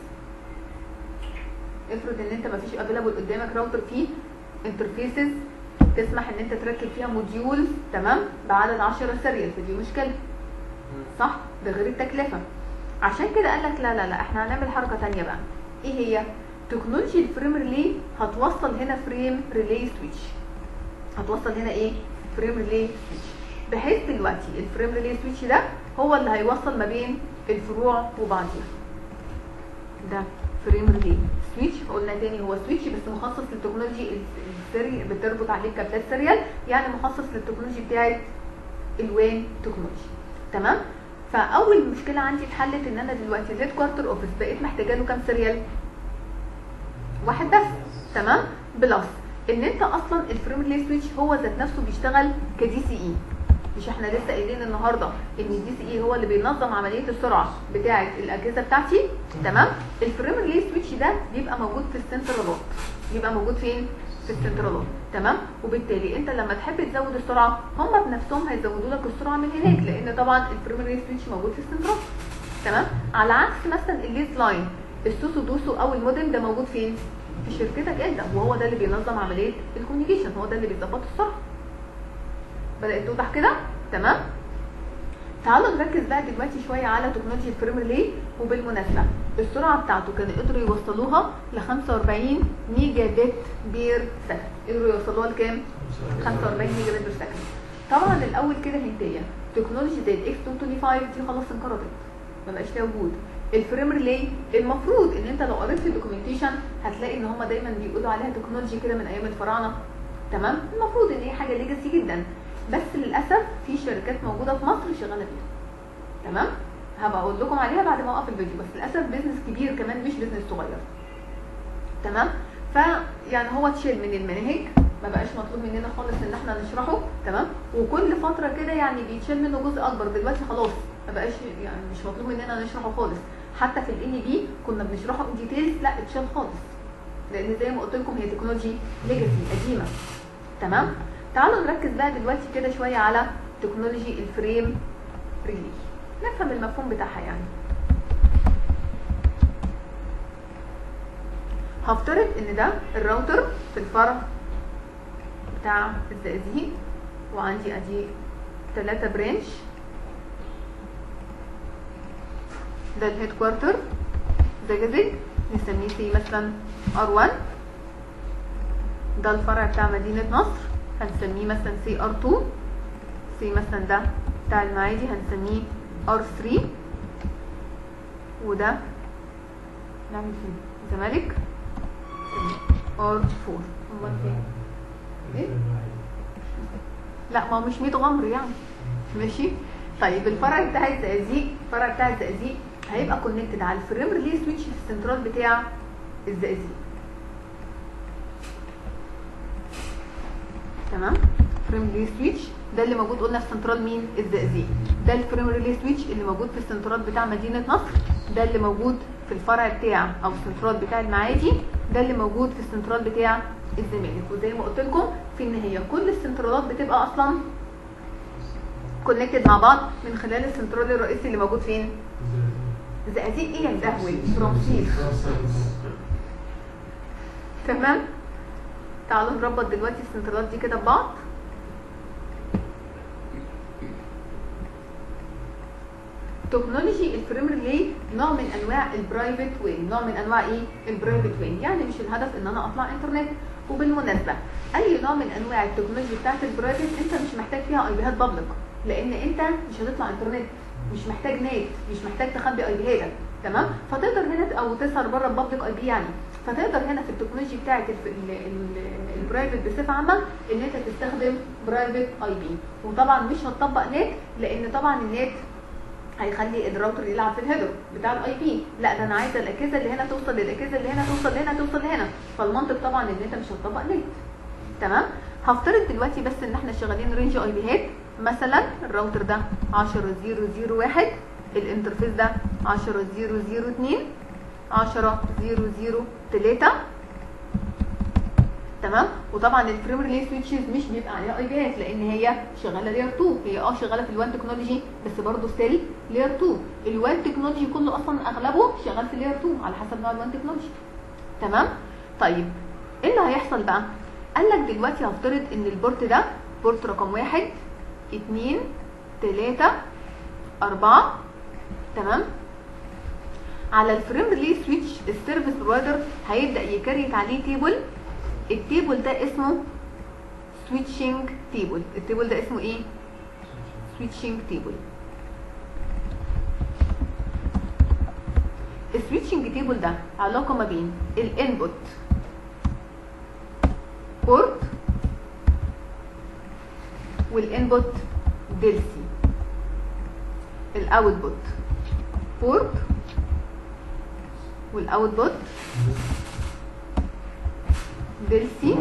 افرض ان انت مفيش افيلابل قدامك راوتر فيه انترفيسز تسمح ان انت تركب فيها موديولز تمام بعدد 10 سيريال فدي مشكله صح ده غير التكلفه عشان كده قال لك لا لا لا احنا هنعمل حركه تانية بقى ايه هي تكنولوجي الفريم ريلي هتوصل هنا فريم ريلي سويتش هتوصل هنا ايه فريم ريلي سويتش بحيث دلوقتي الفريم ريلي سويتش ده هو اللي هيوصل ما بين الفروع وبعضها ده فريم ريلي سويتش قلنا تاني هو سويتش بس مخصص للتكنولوجي السري بتربط عليه كابلات سيريال يعني مخصص للتكنولوجي بتاعت الوان تكنولوجي تمام فاول مشكله عندي اتحلت ان انا دلوقتي الهيد كوارتر اوفيس بقيت محتاجه له كام سيريال واحد بس تمام بلس ان انت اصلا الفريم ريلي سويتش هو ذات نفسه بيشتغل كدي سي اي مش احنا لسه قايلين النهارده ان الدي سي اي هو اللي بينظم عمليه السرعه بتاعه الاجهزه بتاعتي تمام الفريم ريلي سويتش ده بيبقى موجود في السنترالات بيبقى موجود فين في السنترالات تمام وبالتالي انت لما تحب تزود السرعه هم بنفسهم هيزودوا لك السرعه من هناك لان طبعا الفريم ريلي سويتش موجود في السنترال تمام على عكس مثلا الليز لاين السوسو دوسو او المودم ده موجود فين في شركتك انت وهو ده اللي بينظم عمليه الكوميونيكيشن هو ده اللي بيظبط السرعه بدات توضح كده تمام تعالوا نركز بقى دلوقتي شويه على تكنولوجيا الفريم ريلي وبالمناسبه السرعه بتاعته كانوا قدروا يوصلوها ل 45 ميجا بت بير سكند قدروا يوصلوها لكام 45 ميجا بت بير سكند طبعا الاول كده هنتيه تكنولوجي زي الاكس 225 دي خلاص انقرضت ما بقاش ليها وجود الفريم ريلي المفروض ان انت لو قريت في الدوكيومنتيشن هتلاقي ان هم دايما بيقولوا عليها تكنولوجي كده من ايام الفراعنه تمام المفروض ان هي حاجه ليجاسي جدا بس للاسف في شركات موجوده في مصر شغاله بيها تمام هبقى اقول لكم عليها بعد ما اوقف الفيديو بس للاسف بيزنس كبير كمان مش بيزنس صغير تمام فيعني هو اتشيل من المناهج ما بقاش مطلوب مننا خالص ان احنا نشرحه تمام وكل فتره كده يعني بيتشال منه جزء اكبر دلوقتي خلاص ما بقاش يعني مش مطلوب مننا نشرحه خالص حتى في الان بي كنا بنشرحه ان ديتيلز لا اتشال خالص لان زي ما قلت لكم هي تكنولوجي ليجاسي قديمه تمام تعالوا نركز بقى دلوقتي كده شويه على تكنولوجي الفريم ريلي نفهم المفهوم بتاعها يعني هفترض ان ده الراوتر في الفرع بتاع الزقازيق وعندي ادي ثلاثة برانش ده الهيد كوارتر زجاجج نسميه سي مثلا ار1 ده الفرع بتاع مدينة نصر هنسميه مثلا سي ار2 سي مثلا ده بتاع المعادي هنسميه ار3 وده نعمل فين زمالك ار4 امال فين إيه؟ لا ما هو مش 100 غمر يعني ماشي طيب الفرع بتاع الزقازيق الفرع بتاع الزقازيق هيبقى كونكتد على الفريم ريلي سويتش في السنترال بتاع الزقازيق تمام فريم ريلي سويتش ده اللي موجود قلنا في سنترال مين الزقازيق ده الفريم ريلي سويتش اللي موجود في السنترال بتاع مدينه نصر ده اللي موجود في الفرع بتاع او السنترال بتاع المعادي ده اللي موجود في السنترال بتاع الزمالك وزي ما قلت لكم في النهايه كل السنترالات بتبقى اصلا كونكتد مع بعض من خلال السنترال الرئيسي اللي موجود فين زقازيق ايه يا مزهول رمسيس تمام تعالوا نربط دلوقتي السنترالات دي كده ببعض تكنولوجي الفريم ريلي نوع من انواع البرايفت واي نوع من انواع ايه البرايفت واي يعني مش الهدف ان انا اطلع انترنت وبالمناسبه اي نوع من انواع التكنولوجي بتاعت البرايفت انت مش محتاج فيها اي بيهات بابليك لان انت مش هتطلع انترنت مش محتاج نت مش محتاج تخبي اي بيهاتك تمام فتقدر هنا او تسهر بره البابليك اي بي يعني فتقدر هنا في التكنولوجي بتاعت البرايفت بصفه عامه ان انت تستخدم برايفت اي بي وطبعا مش هتطبق نت لان طبعا النت هيخلي الراوتر يلعب في الهيدر بتاع الاي بي لا ده انا عايزه الاجهزه اللي هنا توصل للاجهزه اللي هنا توصل لهنا توصل لهنا فالمنطق طبعا ان انت مش هتطبق نت تمام هفترض دلوقتي بس ان احنا شغالين رينج اي بيهات مثلا الراوتر ده 10001 الانترفيس ده 10002 10003 تمام وطبعا الفريم ريلي سويتشز مش بيبقى عليها اي بيات لان هي شغاله لير 2 هي اه شغاله في الوان تكنولوجي بس برضه ستيل لير 2 الوان تكنولوجي كله اصلا اغلبه شغال في لير 2 على حسب نوع الوان تكنولوجي تمام طيب ايه اللي هيحصل بقى قال لك دلوقتي هفترض ان البورت ده بورت رقم واحد اتنين تلاتة أربعة تمام على الفريم ريلي سويتش السيرفيس بروفايدر هيبدا يكريت عليه تيبل التيبل ده اسمه سويتشنج تيبل التيبل ده اسمه ايه سويتشنج تيبل السويتشنج تيبل ده علاقه ما بين الانبوت بورت والانبوت ديلسي الاوتبوت بورت والاوتبوت ديلسي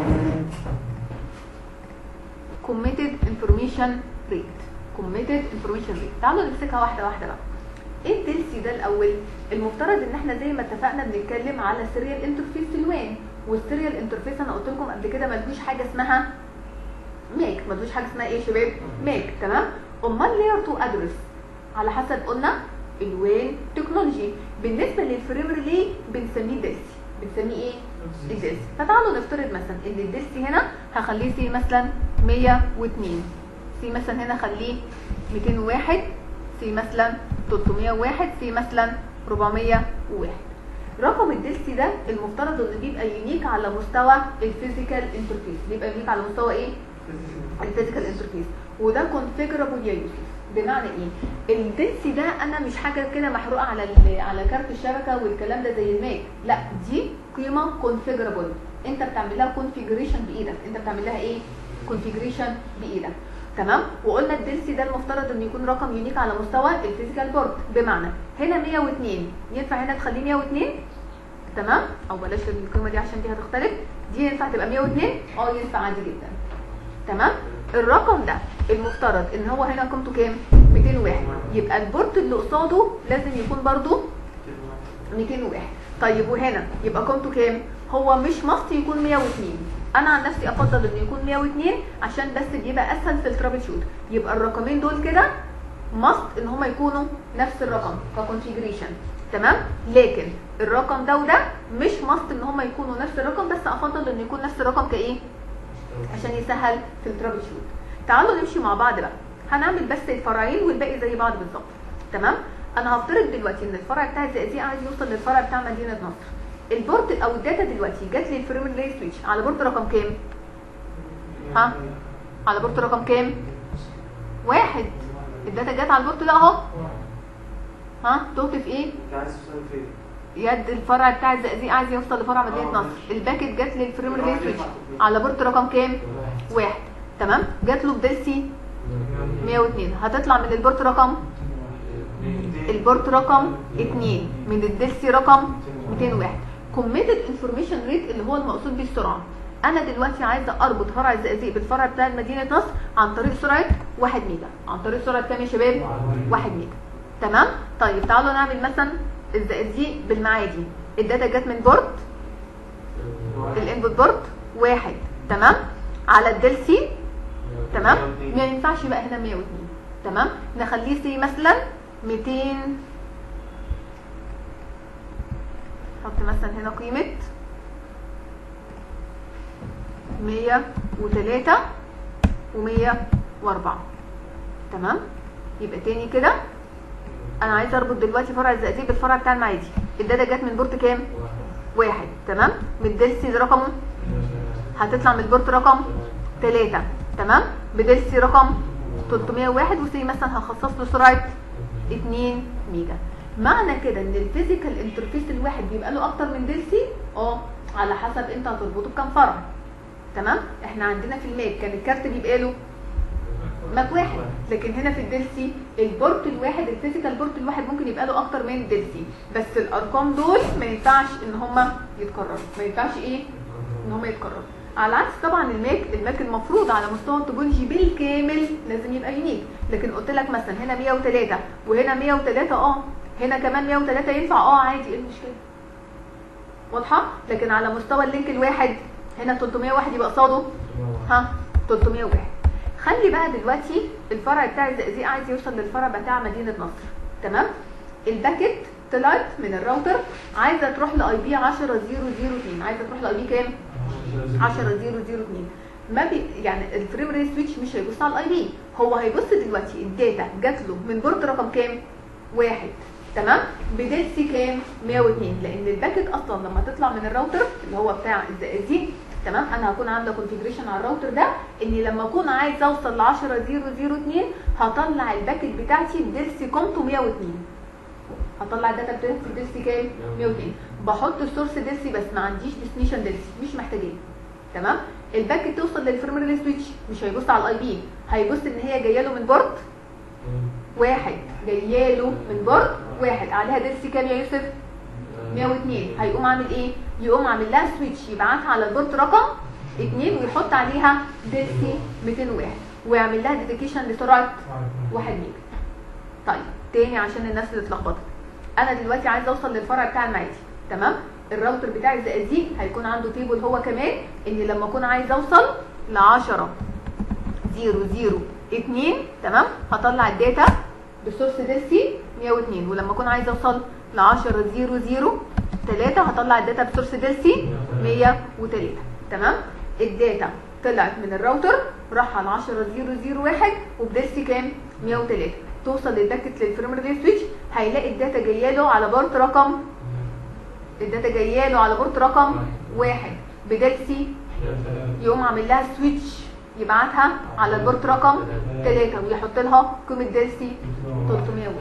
committed information rate committed information rate تعالوا نمسكها واحده واحده بقى ايه الديلسي ده الاول المفترض ان احنا زي ما اتفقنا بنتكلم على سيريال انترفيس الوان والسيريال انترفيس انا قلت لكم قبل كده ملهوش حاجه اسمها ميك ملهوش حاجه اسمها ايه يا شباب ميك تمام امال لاير 2 ادرس على حسب قلنا الوان تكنولوجي بالنسبه للفريم ريلي بنسميه ديلسي بنسميه ايه الديلسي فتعالوا نفترض مثلا ان الديلسي هنا هخليه سي مثلا 102 سي مثلا هنا خليه 201 سي مثلا 301 سي مثلا 401 رقم الديلسي ده المفترض انه بيبقى يونيك على مستوى الفيزيكال انترفيس بيبقى يونيك على مستوى ايه الفيزيكال انترفيس وده كونفيجرابل يا يوسف بمعنى ايه الديلسي ده انا مش حاجه كده محروقه على ال- على كارت الشبكه والكلام ده زي الماك لا دي قيمه كونفيجرابل انت بتعمل لها كونفيجريشن بايدك انت بتعمل لها ايه كونفيجريشن بايدك تمام وقلنا الديلسي ده المفترض انه يكون رقم يونيك على مستوى الفيزيكال بورد بمعنى هنا 102 ينفع هنا تخليه 102 تمام او بلاش القيمه دي عشان دي هتختلف دي ينفع تبقى 102 اه ينفع عادي جدا تمام الرقم ده المفترض ان هو هنا قيمته كام 201 يبقى البورت اللي قصاده لازم يكون برضو 201 طيب وهنا يبقى قيمته كام هو مش ماست يكون 102 انا عن نفسي افضل انه يكون 102 عشان بس بيبقى اسهل في الترابل شوت يبقى الرقمين دول كده ماست ان هما يكونوا نفس الرقم ككونفيجريشن تمام لكن الرقم ده وده مش ماست ان هما يكونوا نفس الرقم بس افضل انه يكون نفس الرقم كايه عشان يسهل في الترابل شوت تعالوا نمشي مع بعض بقى هنعمل بس الفرعين والباقي زي بعض بالظبط تمام انا هفترض دلوقتي ان الفرع بتاع الزقازيق عايز يوصل للفرع بتاع مدينه نصر البورت او الداتا دلوقتي جات لي الفريم ريلي سويتش على بورت رقم كام ها على بورت رقم كام واحد الداتا جت على البورت ده اهو ها تهت في ايه انت عايز توصل فين؟ يد الفرع بتاع الزقازيق عايز يوصل لفرع مدينه آه، نصر ماشي. الباكت جات للفريم ريلي سويتش على بورت رقم كام واحد تمام جات له بدلسي 102 هتطلع من البورت رقم البورت رقم 2 من الدلسي رقم 201 كوميتد انفورميشن ريت اللي هو المقصود بيه السرعه انا دلوقتي عايزه اربط فرع الزقازيق بالفرع بتاع مدينه نصر عن طريق سرعه 1 ميجا عن طريق سرعه كام يا شباب 1 ميجا تمام طيب تعالوا نعمل مثلا الزقازيق بالمعادي الداتا جت من بورت الانبوت بورت واحد تمام على الدلسي تمام ما ينفعش بقى هنا 102 تمام نخليه سي مثلا 200 حط مثلا هنا قيمة 103 و104 تمام يبقى تاني كده انا عايزه اربط دلوقتي فرع الزقازيق بالفرع بتاع المعادي الداتا جت من بورت كام واحد تمام من الدلسي رقم هتطلع من البورت رقم 3 تمام بدلسي رقم 301 وسي مثلا هخصص له سرعه 2 ميجا معنى كده ان الفيزيكال انترفيس الواحد بيبقى له اكتر من دلسي اه على حسب انت هتربطه بكام فرع تمام احنا عندنا في الماك كان الكارت بيبقى له ماك واحد لكن هنا في الدلسي البورت الواحد الفيزيكال بورت الواحد ممكن يبقى له اكتر من دلسي بس الارقام دول ما ينفعش ان هما يتكرروا ما ينفعش ايه ان هما يتكرروا على عكس طبعا الماك الماك المفروض على مستوى التوبولوجي بالكامل لازم يبقى يونيك لكن قلت لك مثلا هنا 103 وهنا 103 اه هنا كمان 103 ينفع اه عادي ايه المشكله واضحه لكن على مستوى اللينك الواحد هنا 301 يبقى قصاده ها 301 خلي بقى دلوقتي الفرع بتاع الزقازيق عايز يوصل للفرع بتاع مدينه نصر تمام الباكت طلعت من الراوتر عايزه تروح لاي بي 10002 عايزه تروح لاي بي كام 10002 ما بي يعني الفريم ريت سويتش مش هيبص على الاي بي هو هيبص دلوقتي الداتا جات له من بورت رقم كام واحد تمام بدلسي كام 102 لان الباكت اصلا لما تطلع من الراوتر اللي هو بتاع الزقازيق تمام انا هكون عامله كونفيجريشن على الراوتر ده اني لما اكون عايز اوصل ل 10002 هطلع الباكت بتاعتي بدلسي قيمته 102 هطلع الداتا بتاعتي بدلسي كام 102 بحط السورس دلسي بس ما عنديش ديستنيشن دلسي مش محتاجاه تمام الباكت توصل للفيرموير سويتش مش هيبص على الاي بي هيبص ان هي جايه له من بورت واحد جايه له من بورت واحد عليها دلسي كام يا يوسف 102 هيقوم عامل ايه يقوم عامل لها سويتش يبعتها على البورت رقم 2 ويحط عليها دلسي 201 ويعمل لها ديديكيشن لسرعه 1 ميجا طيب تاني عشان الناس اللي اتلخبطت انا دلوقتي عايزه اوصل للفرع بتاع المعادي تمام الراوتر بتاع الزقازيق هيكون عنده تيبل هو كمان ان لما اكون عايز اوصل ل 10 0 0 2 تمام هطلع الداتا بسورس دلسي 102 ولما اكون عايز اوصل ل 10 0 0 3 هطلع الداتا بسورس دلسي 103 تمام الداتا طلعت من الراوتر راح على 10 0 0 1 وبدلسي كام 103 توصل للباكت للفريم ريلي سويتش هيلاقي الداتا جايه له على بورت رقم الداتا جايه له على بورت رقم واحد بدلسي يقوم عامل لها سويتش يبعتها على البورت رقم 3 ويحط لها قيمه دلسي 301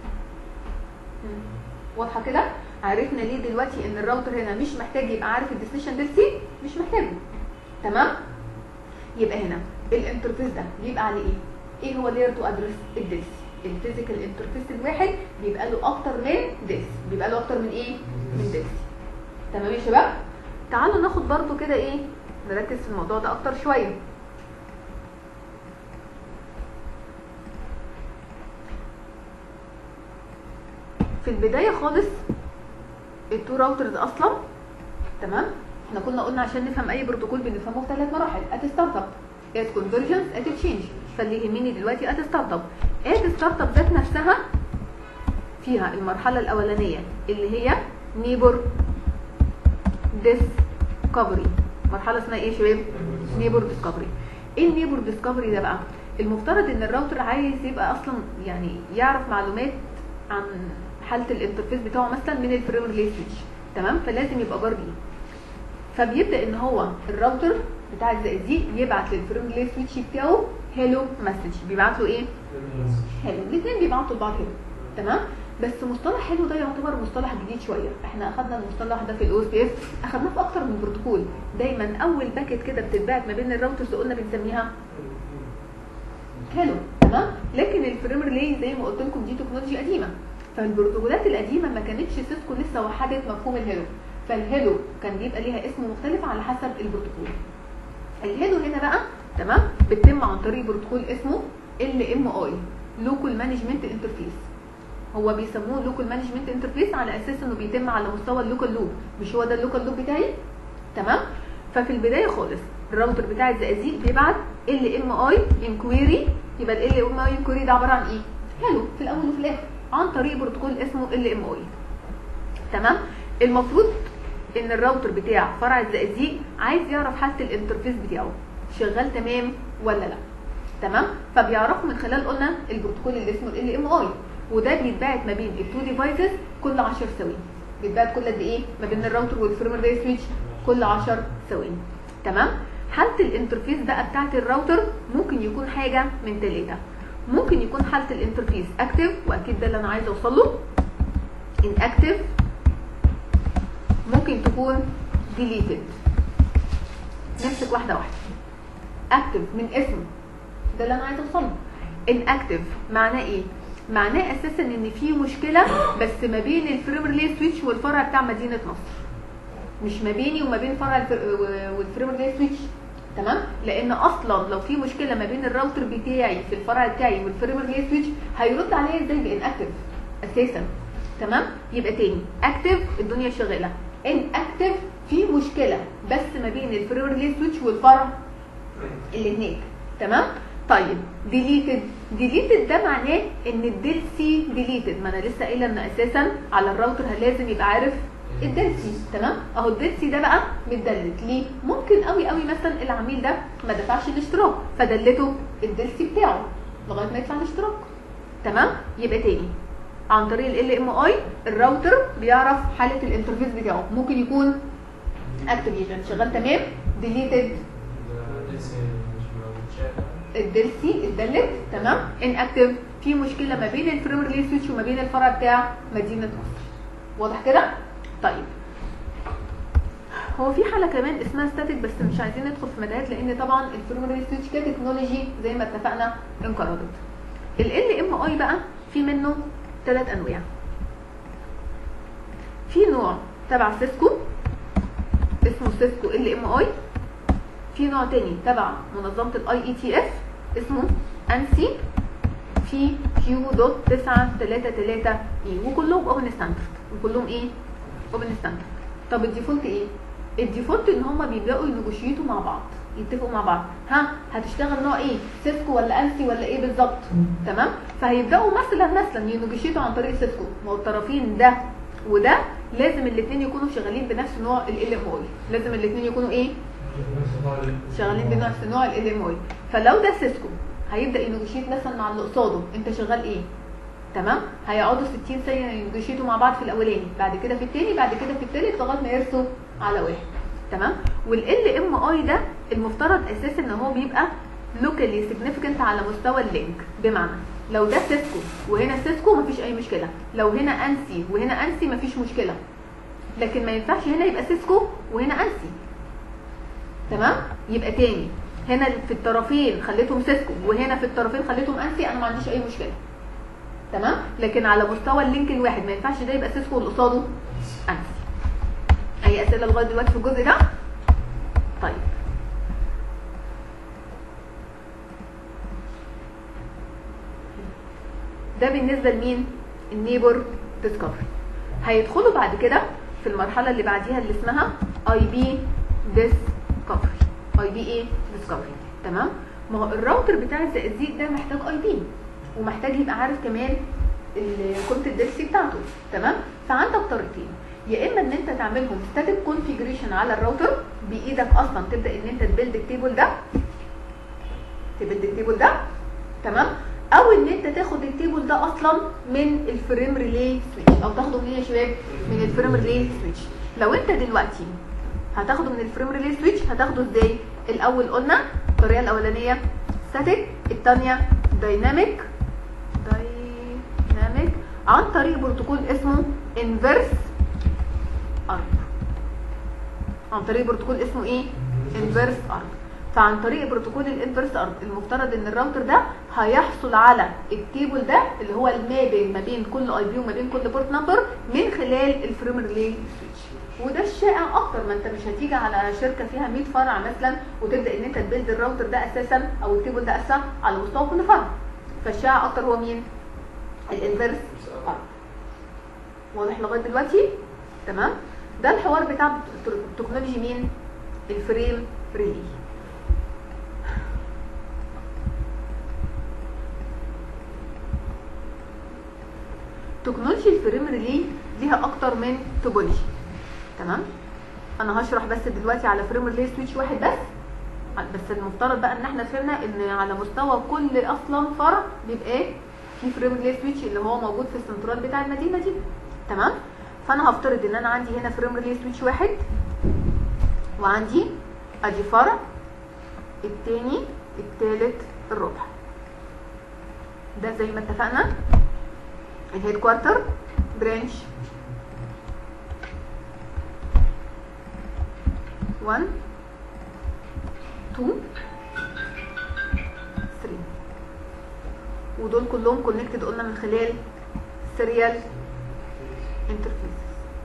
مم. واضحه كده عرفنا ليه دلوقتي ان الراوتر هنا مش محتاج يبقى عارف الديستنيشن دلسي مش محتاجه تمام يبقى هنا الانترفيس ده بيبقى عليه ايه ايه هو لير تو ادرس الدلسي الفيزيكال انترفيس الواحد بيبقى له اكتر من دلسي بيبقى له اكتر من ايه من دلسي تمام يا شباب تعالوا ناخد برضو كده ايه نركز في الموضوع ده اكتر شويه في البدايه خالص التو راوترز اصلا تمام احنا كنا قلنا عشان نفهم اي بروتوكول بنفهمه في ثلاث مراحل ات ستارت اب ات كونفرجنس ات تشينج فاللي يهمني دلوقتي ات ستارت اب ات ستارت اب ذات نفسها فيها المرحله الاولانيه اللي هي نيبر ديسكفري مرحله اسمها ايه يا شباب نيبر ديسكفري ايه النيبر ديسكفري ده بقى المفترض ان الراوتر عايز يبقى اصلا يعني يعرف معلومات عن حاله الانترفيس بتاعه مثلا من الفريم ريلي سويتش تمام فلازم يبقى بار بي فبيبدا ان هو الراوتر بتاع الزقازيق يبعت للفريم ريلي سويتش بتاعه هيلو مسج بيبعت له ايه حلو الاثنين بيبعتوا لبعض هيلو تمام بس مصطلح حلو ده يعتبر مصطلح جديد شويه احنا اخدنا المصطلح ده في الاو اس بي اف اخدناه في اكتر من بروتوكول دايما اول باكت كده بتتبعت ما بين الراوترز قلنا بنسميها هيلو تمام لكن الفريم ريلي زي ما قلت لكم دي تكنولوجيا قديمه فالبروتوكولات القديمه ما كانتش سيسكو لسه وحدت مفهوم الهيلو فالهيلو كان بيبقى ليها اسم مختلف على حسب البروتوكول الهيلو هنا بقى تمام بتتم عن طريق بروتوكول اسمه ال ام اي لوكال مانجمنت انترفيس هو بيسموه لوكال مانجمنت انترفيس على اساس انه بيتم على مستوى اللوكال لوب مش هو ده اللوكال لوب بتاعي تمام ففي البدايه خالص الراوتر بتاع الزقازيق بيبعت ال ام اي انكويري يبقى ال ام اي انكويري ده عباره عن ايه حلو في الاول وفي الاخر عن طريق بروتوكول اسمه ال ام اي تمام المفروض ان الراوتر بتاع فرع الزقازيق عايز يعرف حاله الانترفيس بتاعه شغال تمام ولا لا تمام فبيعرفوا من خلال قلنا البروتوكول اللي اسمه ال ام اي وده بيتبعت ما بين التو ديفايسز كل 10 ثواني بيتبعت كل قد ايه ما بين الراوتر والفريمر ريلي سويتش كل 10 ثواني تمام حاله الانترفيس بقى بتاعت الراوتر ممكن يكون حاجه من ثلاثه ممكن يكون حاله الانترفيس اكتف واكيد ده اللي انا عايزه اوصل له ان اكتف ممكن تكون ديليتد نمسك واحده واحده اكتف من اسمه ده اللي انا عايزه اوصل له ان اكتف معناه ايه معناه اساسا ان في مشكله بس ما بين الفريم ريلي سويتش والفرع بتاع مدينه نصر مش ما بيني وما بين فرع الفر... والفريم ريلي سويتش تمام لان اصلا لو في مشكله ما بين الراوتر بتاعي في الفرع بتاعي والفريم ريلي سويتش هيرد عليا ازاي بان اكتف اساسا تمام يبقى تاني اكتف الدنيا شغاله ان اكتف في مشكله بس ما بين الفريم ريلي سويتش والفرع اللي هناك تمام طيب ديليتد ديليتد ده معناه ان الديل سي ديليتد ما انا لسه قايله ان اساسا على الراوتر لازم يبقى عارف الديل سي تمام اهو الديل سي ده بقى متدلت ليه ممكن قوي قوي مثلا العميل ده ما دفعش الاشتراك فدلته الديل سي بتاعه لغايه ما يدفع الاشتراك تمام يبقى تاني عن طريق ال ام اي الراوتر بيعرف حاله الانترفيس بتاعه ممكن يكون اكتيفيشن شغال تمام ديليتد الدلسي اتدلت تمام ان اكتف في مشكله ما بين الفريم ريلي سويتش وما بين الفرع بتاع مدينه نصر واضح كده طيب هو في حاله كمان اسمها ستاتيك بس مش عايزين ندخل في مدارات لان طبعا الفريم ريلي سويتش كتكنولوجي زي ما اتفقنا انقرضت ال ام اي بقى في منه ثلاث انواع في نوع تبع سيسكو اسمه سيسكو ال ام اي في نوع تاني تبع منظمه الاي اي تي اف اسمه انسي في كيو دوت 933 اي وكلهم اوبن ستاندرد وكلهم ايه اوبن ستاندرد طب الديفولت ايه الديفولت ان هما بيبداوا ينجوشيتوا مع بعض يتفقوا مع بعض ها هتشتغل نوع ايه سيسكو ولا انسي ولا ايه بالظبط تمام فهيبداوا مثلا مثلا ينجوشيتوا عن طريق سيسكو ما هو الطرفين ده وده لازم الاثنين يكونوا شغالين بنفس نوع ال ام اي لازم الاثنين يكونوا ايه شغالين بنفس نوع ال ام اي فلو ده سيسكو هيبدا ينجوشيت مثلا مع اللي قصاده انت شغال ايه تمام هيقعدوا 60 سنه ينجوشيتوا مع بعض في الاولاني بعد كده في الثاني بعد كده في الثالث لغايه ما يرسوا على واحد تمام والال ام اي ده المفترض اساسا ان هو بيبقى لوكالي سيجنيفيكانت على مستوى اللينك بمعنى لو ده سيسكو وهنا سيسكو مفيش اي مشكله لو هنا انسي وهنا انسي مفيش مشكله لكن ما ينفعش هنا يبقى سيسكو وهنا انسي تمام يبقى تاني هنا في الطرفين خليتهم سيسكو وهنا في الطرفين خليتهم انسي انا ما عنديش اي مشكله تمام لكن على مستوى اللينك الواحد ما ينفعش ده يبقى سيسكو واللي قصاده انسي اي اسئله لغايه دلوقتي في الجزء ده طيب ده بالنسبه لمين النيبر ديسكفري هيدخلوا بعد كده في المرحله اللي بعديها اللي اسمها اي بي ديسكفري اي بي ايه ديسكفري تمام ما هو الراوتر بتاع الزقازيق ده محتاج اي بي ومحتاج يبقى عارف كمان الكونت الدلسي بتاعته تمام فعندك طريقتين يا اما ان انت تعملهم ستاتيك كونفيجريشن على الراوتر بايدك اصلا تبدا ان انت تبيلد التيبل ده تبيلد التيبل ده تمام او ان انت تاخد التيبل ده اصلا من الفريم ريلي سويتش او تاخده منين يا شباب من الفريم ريلي سويتش لو انت دلوقتي هتاخده من الفريم ريلي سويتش هتاخده ازاي الاول قلنا الطريقه الاولانيه ستاتيك الثانيه دايناميك دايناميك عن طريق بروتوكول اسمه انفيرس ارب عن طريق بروتوكول اسمه ايه انفيرس ارب فعن طريق بروتوكول الانفيرس ارب المفترض ان الراوتر ده هيحصل على التيبل ده اللي هو المابنج ما بين كل اي بي وما بين كل بورت نمبر من خلال الفريم ريلي سويتش وده الشائع اكتر ما انت مش هتيجي على شركه فيها 100 فرع مثلا وتبدا ان انت تبيلد الراوتر ده اساسا او التيبل ده اساسا على مستوى كل فرع فالشائع اكتر هو مين الانفيرس ارب واضح لغايه دلوقتي تمام ده الحوار بتاع تكنولوجي مين الفريم ريلي تكنولوجي الفريم ريلي ليها اكتر من توبولوجي تمام انا هشرح بس دلوقتي على فريم ريلي سويتش واحد بس بس المفترض بقى ان احنا فهمنا ان على مستوى كل اصلا فرع بيبقى ايه في فريم ريلي سويتش اللي هو موجود في السنترال بتاع المدينه دي تمام فانا هفترض ان انا عندي هنا فريم ريلي سويتش واحد وعندي ادي فرع التاني التالت الربع ده زي ما اتفقنا الهيد كوارتر برانش 1 2 3 ودول كلهم كونكتد قلنا من خلال سيريال انترفيس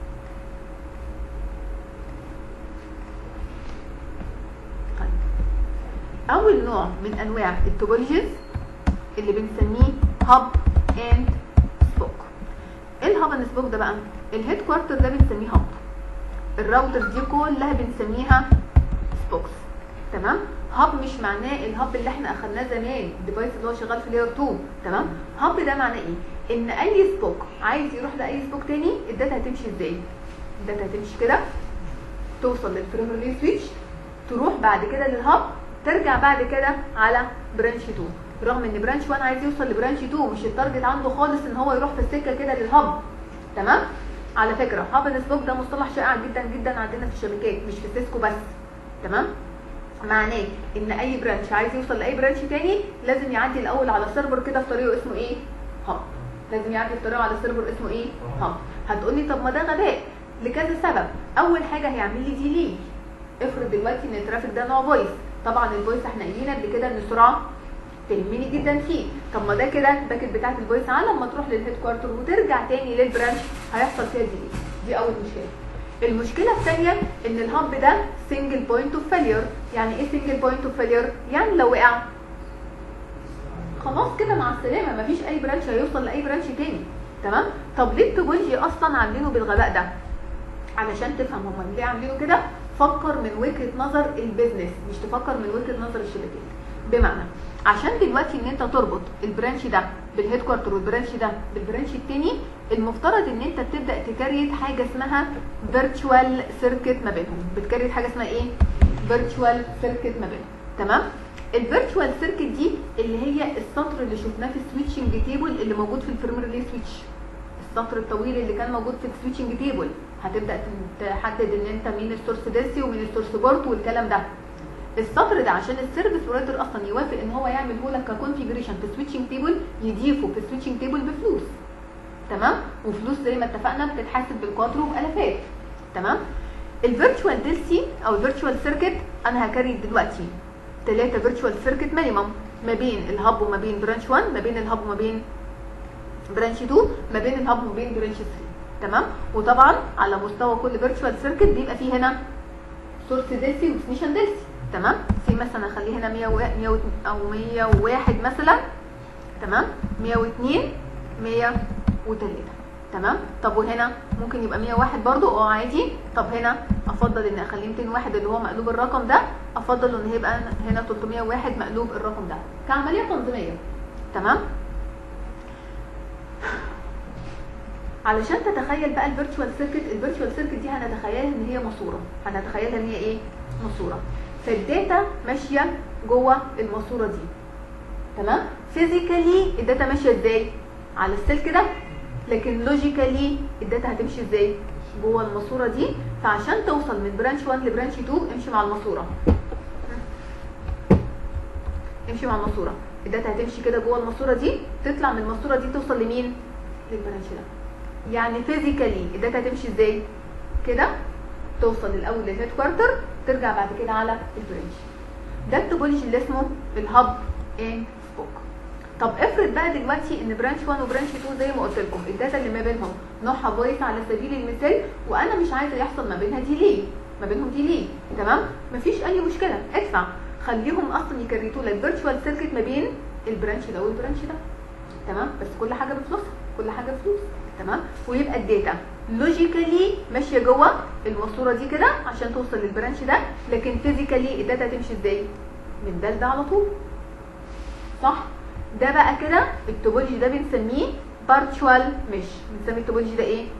طيب اول نوع من انواع التوبولوجيز اللي بنسميه هاب اند سبوك ايه الهاب اند سبوك ده بقى الهيد كوارتر ده بنسميه هاب الراوتر دي كلها بنسميها سبوكس تمام هاب مش معناه الهاب اللي احنا اخدناه زمان الديفايس اللي هو شغال في لاير 2 تمام هاب ده معناه ايه ان اي سبوك عايز يروح لاي سبوك تاني الداتا هتمشي ازاي الداتا هتمشي كده توصل للفريم ريلي سويتش تروح بعد كده للهاب ترجع بعد كده على برانش 2 رغم ان برانش 1 عايز يوصل لبرانش 2 مش التارجت عنده خالص ان هو يروح في السكه كده للهاب تمام على فكره هاب اند سبوك ده مصطلح شائع جدا جدا عندنا في الشبكات مش في سيسكو بس تمام معناه ان اي برانش عايز يوصل لاي برانش تاني لازم يعدي الاول على سيرفر كده في طريقه اسمه ايه هاب لازم يعدي في طريقه على سيرفر اسمه ايه هاب هتقولي طب ما ده غباء لكذا سبب اول حاجه هيعمل لي ديلي افرض دلوقتي ان الترافيك ده نوع فويس طبعا الفويس احنا قايلين قبل كده ان السرعه تهمني جدا فيه طب ما ده كده الباكت بتاعت الفويس على لما تروح للهيد كوارتر وترجع تاني للبرانش هيحصل فيها ديلي دي اول مشكله المشكله الثانيه ان الهب ده سنجل بوينت اوف فيلير يعني ايه سنجل بوينت اوف فيلير يعني لو وقع خلاص كده مع السلامه مفيش اي برانش هيوصل لاي برانش تاني تمام طب ليه التوبولوجي اصلا عاملينه بالغباء ده علشان تفهم هم ليه عاملينه كده فكر من وجهه نظر البيزنس مش تفكر من وجهه نظر الشبكات بمعنى عشان دلوقتي ان انت تربط البرانش ده بالهيد كوارتر والبرانش ده بالبرانش التاني المفترض ان انت بتبدا تكريت حاجه اسمها فيرتشوال سيركت ما بينهم بتكريت حاجه اسمها ايه فيرتشوال سيركت ما بينهم تمام الفيرتشوال سيركت دي اللي هي السطر اللي شفناه في السويتشنج تيبل اللي موجود في الفريم ريلي سويتش السطر الطويل اللي كان موجود في السويتشنج تيبل هتبدا تحدد ان انت مين السورس ديسي ومين السورس بورت والكلام ده السطر ده عشان السيرفيس بروفايدر اصلا يوافق ان هو يعمله لك ككونفيجريشن في السويتشنج تيبل يضيفه في السويتشنج تيبل بفلوس تمام وفلوس زي ما اتفقنا بتتحاسب بالكواترو بالافات تمام الفيرتشوال ديلسي او الفيرتشوال سيركت انا هكري دلوقتي ثلاثه فيرتشوال سيركت مينيمم ما بين الهاب وما بين برانش 1 ما بين الهاب وما بين برانش 2 ما بين الهاب وما بين برانش 3 تمام وطبعا على مستوى كل فيرتشوال سيركت بيبقى فيه هنا سورس ديلسي وديستنيشن ديلسي تمام في مثلا اخليه هنا 100 100 او 101 مثلا تمام 102 103 تمام طب وهنا ممكن يبقى 101 برضو اه عادي طب هنا افضل ان اخليه 201 اللي هو مقلوب الرقم ده افضل ان يبقى هنا 301 مقلوب الرقم ده كعمليه تنظيميه تمام علشان تتخيل بقى الفيرتشوال سيركت الفيرتشوال سيركت دي هنتخيلها ان هي ماسوره هنتخيلها ان هي ايه ماسوره فالداتا ماشيه جوه الماسوره دي تمام فيزيكالي الداتا ماشيه ازاي على السلك ده لكن لوجيكالي الداتا هتمشي ازاي جوه الماسوره دي فعشان توصل من برانش 1 لبرانش 2 امشي مع الماسوره امشي مع الماسوره الداتا هتمشي كده جوه الماسوره دي تطلع من الماسوره دي توصل لمين للبرانش ده يعني فيزيكالي الداتا هتمشي ازاي كده توصل الاول للهيد كوارتر ترجع بعد كده على البرانش ده التوبولوجي اللي اسمه الهاب اند سبوك طب افرض بقى دلوقتي ان برانش 1 وبرانش 2 زي ما قلت لكم الداتا اللي ما بينهم نوعها فويس على سبيل المثال وانا مش عايزه يحصل ما بينها ديلي ما بينهم ديلي تمام مفيش اي مشكله ادفع خليهم اصلا يكريتوا لك فيرتشوال سيركت ما بين البرانش ده والبرانش ده تمام بس كل حاجه بفلوسها كل حاجه بفلوس تمام ويبقى الداتا لوجيكالي ماشيه جوه الماسوره دي كده عشان توصل للبرانش ده لكن فيزيكالي الداتا هتمشي ازاي من ده لده على طول صح ده بقى كده التوبولوجي ده بنسميه بارتشوال مش بنسمي التوبولوجي ده ايه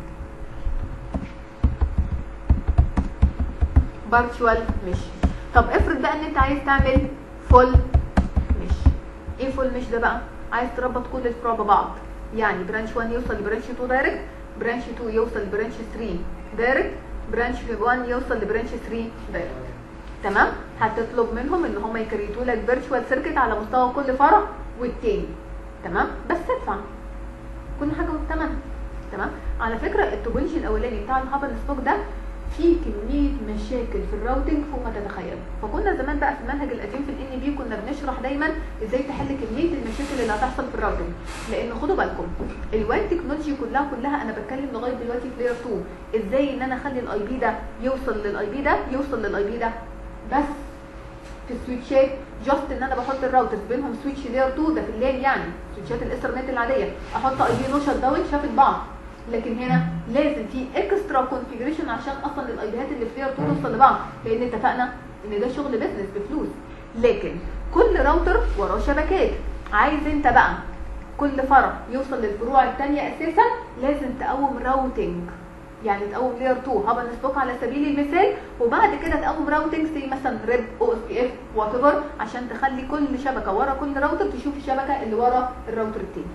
بارتشوال مش طب افرض بقى ان انت عايز تعمل فول مش ايه فول مش ده بقى عايز تربط كل الفروع ببعض يعني برانش 1 يوصل لبرانش 2 دايركت برانش 2 يوصل لبرانش 3 دايركت برانش 1 يوصل لبرانش 3 دايركت تمام هتطلب منهم ان هم يكريتوا لك فيرتشوال سيركت على مستوى كل فرع والتاني تمام بس ادفع كل حاجه والثمن تمام على فكره التوبولوجي الاولاني بتاع الهابر سبوك ده فيه كميه مشاكل في الراوتنج فوق ما تتخيل فكنا زمان بقى في المنهج القديم في الان بي كنا بنشرح دايما ازاي تحل كميه المشاكل اللي هتحصل في الراوتنج لان خدوا بالكم الوان تكنولوجي كلها كلها انا بتكلم لغايه دلوقتي في لاير 2 ازاي ان انا اخلي الاي بي ده يوصل للاي بي ده يوصل للاي بي ده بس في السويتشات جاست ان انا بحط الراوترز بينهم سويتش لاير 2 ده في اللان يعني سويتشات الاثرنت العاديه احط اي بي نو شت داون شافت بعض لكن هنا لازم في اكسترا كونفيجريشن عشان اصلا الاي بيات اللي في لاير 2 توصل لبعض لان اتفقنا ان ده شغل بيزنس بفلوس لكن كل راوتر وراه شبكات عايز انت بقى كل فرع يوصل للفروع الثانيه اساسا لازم تقوم راوتنج يعني تقوم لاير 2 هابا سبوك على سبيل المثال وبعد كده تقوم راوتنج زي مثلا ريب او اس بي اف وات ايفر عشان تخلي كل شبكه ورا كل راوتر تشوف الشبكه اللي ورا الراوتر التاني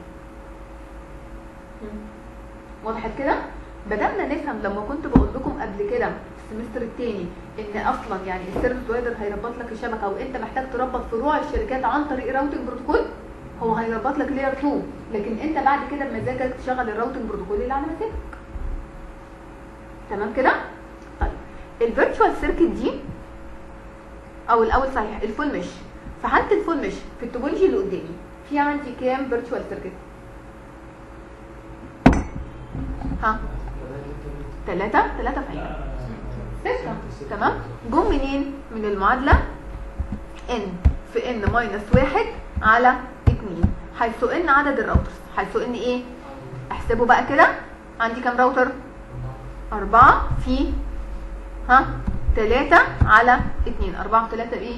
وضحت كده بدأنا نفهم لما كنت بقول لكم قبل كده في السمستر الثاني ان اصلا يعني السيرفيس بروفايدر هيربط لك الشبكه وانت محتاج تربط فروع الشركات عن طريق راوتنج بروتوكول هو هيربط لك لاير 2 لكن انت بعد كده بمزاجك تشغل الراوتنج بروتوكول اللي على مزاجك تمام كده طيب الفيرتشوال سيركت دي او الاول صحيح الفول مش في حاله الفول مش في التوبولوجي اللي قدامي في عندي كام فيرتشوال سيركت ها ثلاثة ثلاثة فعلا ستة تمام جم منين من المعادلة n في n ماينس واحد على اتنين حيث n عدد الراوترز حيث n ايه احسبوا بقى كده عندي كام راوتر أربعة في ها تلاتة على اتنين أربعة وتلاتة ايه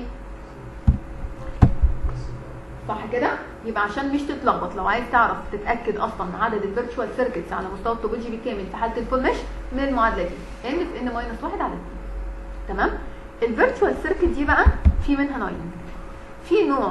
صح كده يبقى عشان مش تتلخبط لو عايز تعرف تتاكد اصلا عدد الفيرتشوال سيركتس على مستوى التوبولوجي بالكامل في حاله الفول مش من المعادله دي ان في ان ماينس 1 على 2 تمام الفيرتشوال سيركت دي بقى في منها نوعين في نوع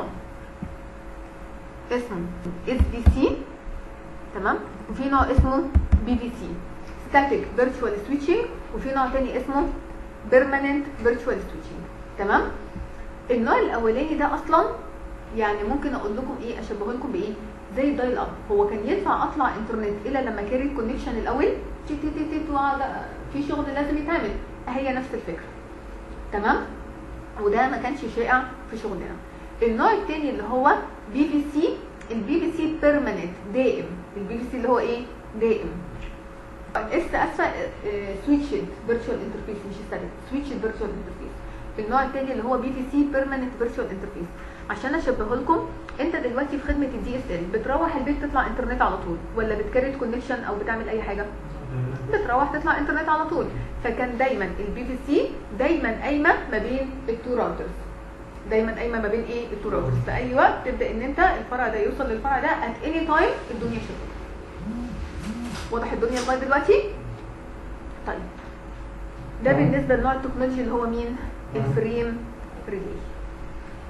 اسمه اس بي سي تمام وفي نوع اسمه بي في سي ستاتيك فيرتشوال سويتشنج وفي نوع تاني اسمه بيرمننت فيرتشوال سويتشنج تمام النوع الاولاني ده اصلا يعني ممكن اقول لكم ايه اشبهه لكم بايه زي الدايل اب هو كان ينفع اطلع انترنت الا لما كان الكونكشن الاول تي تي تي تي في شغل لازم يتعمل هي نفس الفكره تمام وده ما كانش شائع في شغلنا النوع الثاني اللي هو بي في سي البي في سي بيرمننت دائم البي في سي اللي هو ايه دائم اس اسفه سويتشد فيرتشوال انترفيس مش ستاتيك سويتشد فيرتشوال انترفيس النوع الثاني اللي هو بي في سي بيرمننت فيرتشوال انترفيس عشان اشبهه لكم انت دلوقتي في خدمه الدي اس ال بتروح البيت تطلع انترنت على طول ولا بتكريت كونكشن او بتعمل اي حاجه بتروح تطلع انترنت على طول فكان دايما البي في سي دايما قايمه ما بين التو راوترز دايما قايمه ما بين ايه التو راوترز في اي وقت تبدا ان انت الفرع ده يوصل للفرع ده ات اني تايم الدنيا شغاله واضح الدنيا لغايه دلوقتي طيب ده بالنسبه لنوع التكنولوجي اللي هو مين الفريم ريلي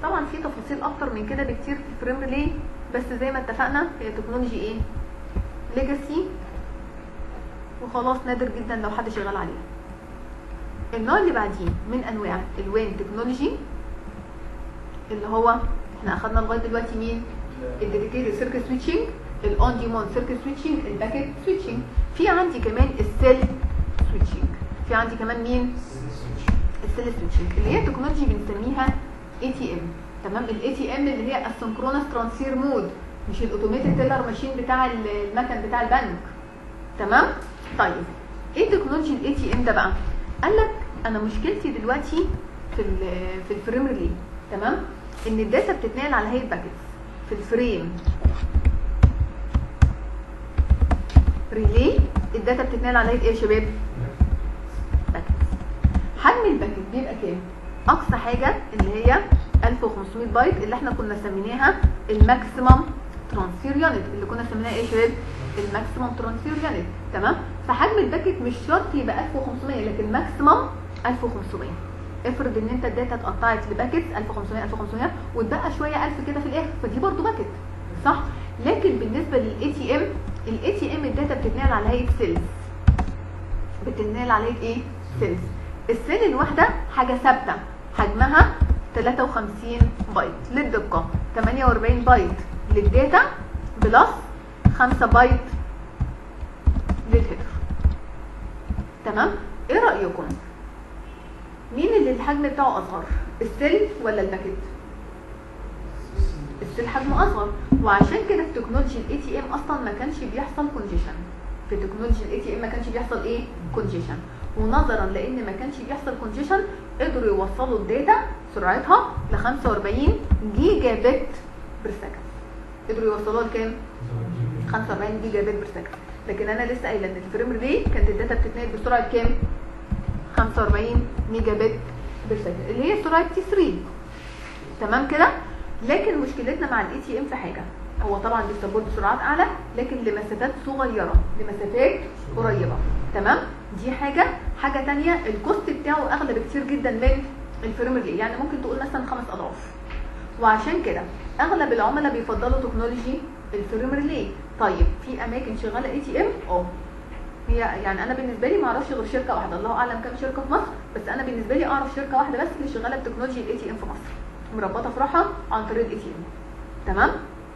طبعا في تفاصيل اكتر من كده بكتير في الفريم ريلي بس زي ما اتفقنا هي تكنولوجي ايه ليجاسي وخلاص نادر جدا لو حد شغال عليها النوع اللي بعديه من انواع الوين تكنولوجي اللي هو احنا اخدنا لغايه دلوقتي مين الديديكيتد سيركت سويتشنج الاون ديموند سيركت سويتشنج الباكيت سويتشنج في عندي كمان السيل سويتشنج في عندي كمان مين السيل سويتشنج اللي هي تكنولوجي بنسميها اي تي ام تمام الاي تي ام اللي هي السنكرونس ترانسفير مود مش الاوتوميتد تيلر ماشين بتاع المكن بتاع البنك تمام طيب ايه تكنولوجي الاي تي ام ده بقى قال لك انا مشكلتي دلوقتي في ال- في الفريم ريلي تمام ان الداتا بتتنقل على هيئه باكيتس في الفريم ريلي الداتا بتتنقل على هيئه ايه يا شباب باكيتس حجم الباكيت بيبقى كام اقصى حاجه اللي هي 1500 بايت اللي احنا كنا سميناها الماكسيمم ترانسفير يونت اللي كنا سميناها ايه يا شباب الماكسيمم ترانسفير يونت تمام فحجم الباكيت مش شرط يبقى 1500 لكن ماكسيمم 1500 افرض ان انت الداتا اتقطعت لباكيتس 1500 1500 واتبقى شويه 1000 كده في الاخر فدي برضو باكيت صح لكن بالنسبه للاي تي ام الاي تي ام الداتا بتتنقل على هيئه سيلز بتتنقل على هيئه ايه سيلز السيل الواحده حاجه ثابته حجمها 53 بايت للدقه 48 بايت للداتا بلس 5 بايت للهيدر تمام ايه رايكم مين اللي الحجم بتاعه اصغر السيل ولا الباكيت السيل حجمه اصغر وعشان كده في تكنولوجي الاي تي ام اصلا ما كانش بيحصل كونجيشن في تكنولوجي الاي تي ام ما كانش بيحصل ايه كونجيشن ونظرا لان ما كانش بيحصل كونجيشن قدروا يوصلوا الداتا سرعتها ل 45 جيجا بت بير سكند قدروا يوصلوها لكام 45 جيجا بت بير سكند لكن انا لسه قايله ان الفريم ريلي كانت الداتا بتتنقل بسرعه كام 45 ميجا بت بير سكند اللي هي سرعه تي 3 تمام كده لكن مشكلتنا مع الاي تي ام في حاجه هو طبعا بيسبورت سرعات اعلى لكن لمسافات صغيره لمسافات قريبه تمام دي حاجه حاجه تانية الكوست بتاعه اغلى بكتير جدا من الفريم ريلي يعني ممكن تقول مثلا خمس اضعاف وعشان كده اغلب العملاء بيفضلوا تكنولوجي الفريم ريلي طيب في اماكن شغاله اي تي ام اه هي يعني انا بالنسبه لي ما اعرفش غير شركه واحده الله اعلم كام شركه في مصر بس انا بالنسبه لي اعرف شركه واحده بس اللي شغاله بتكنولوجي الاي تي ام في مصر مربطه فروعها عن طريق الاي تي ام تمام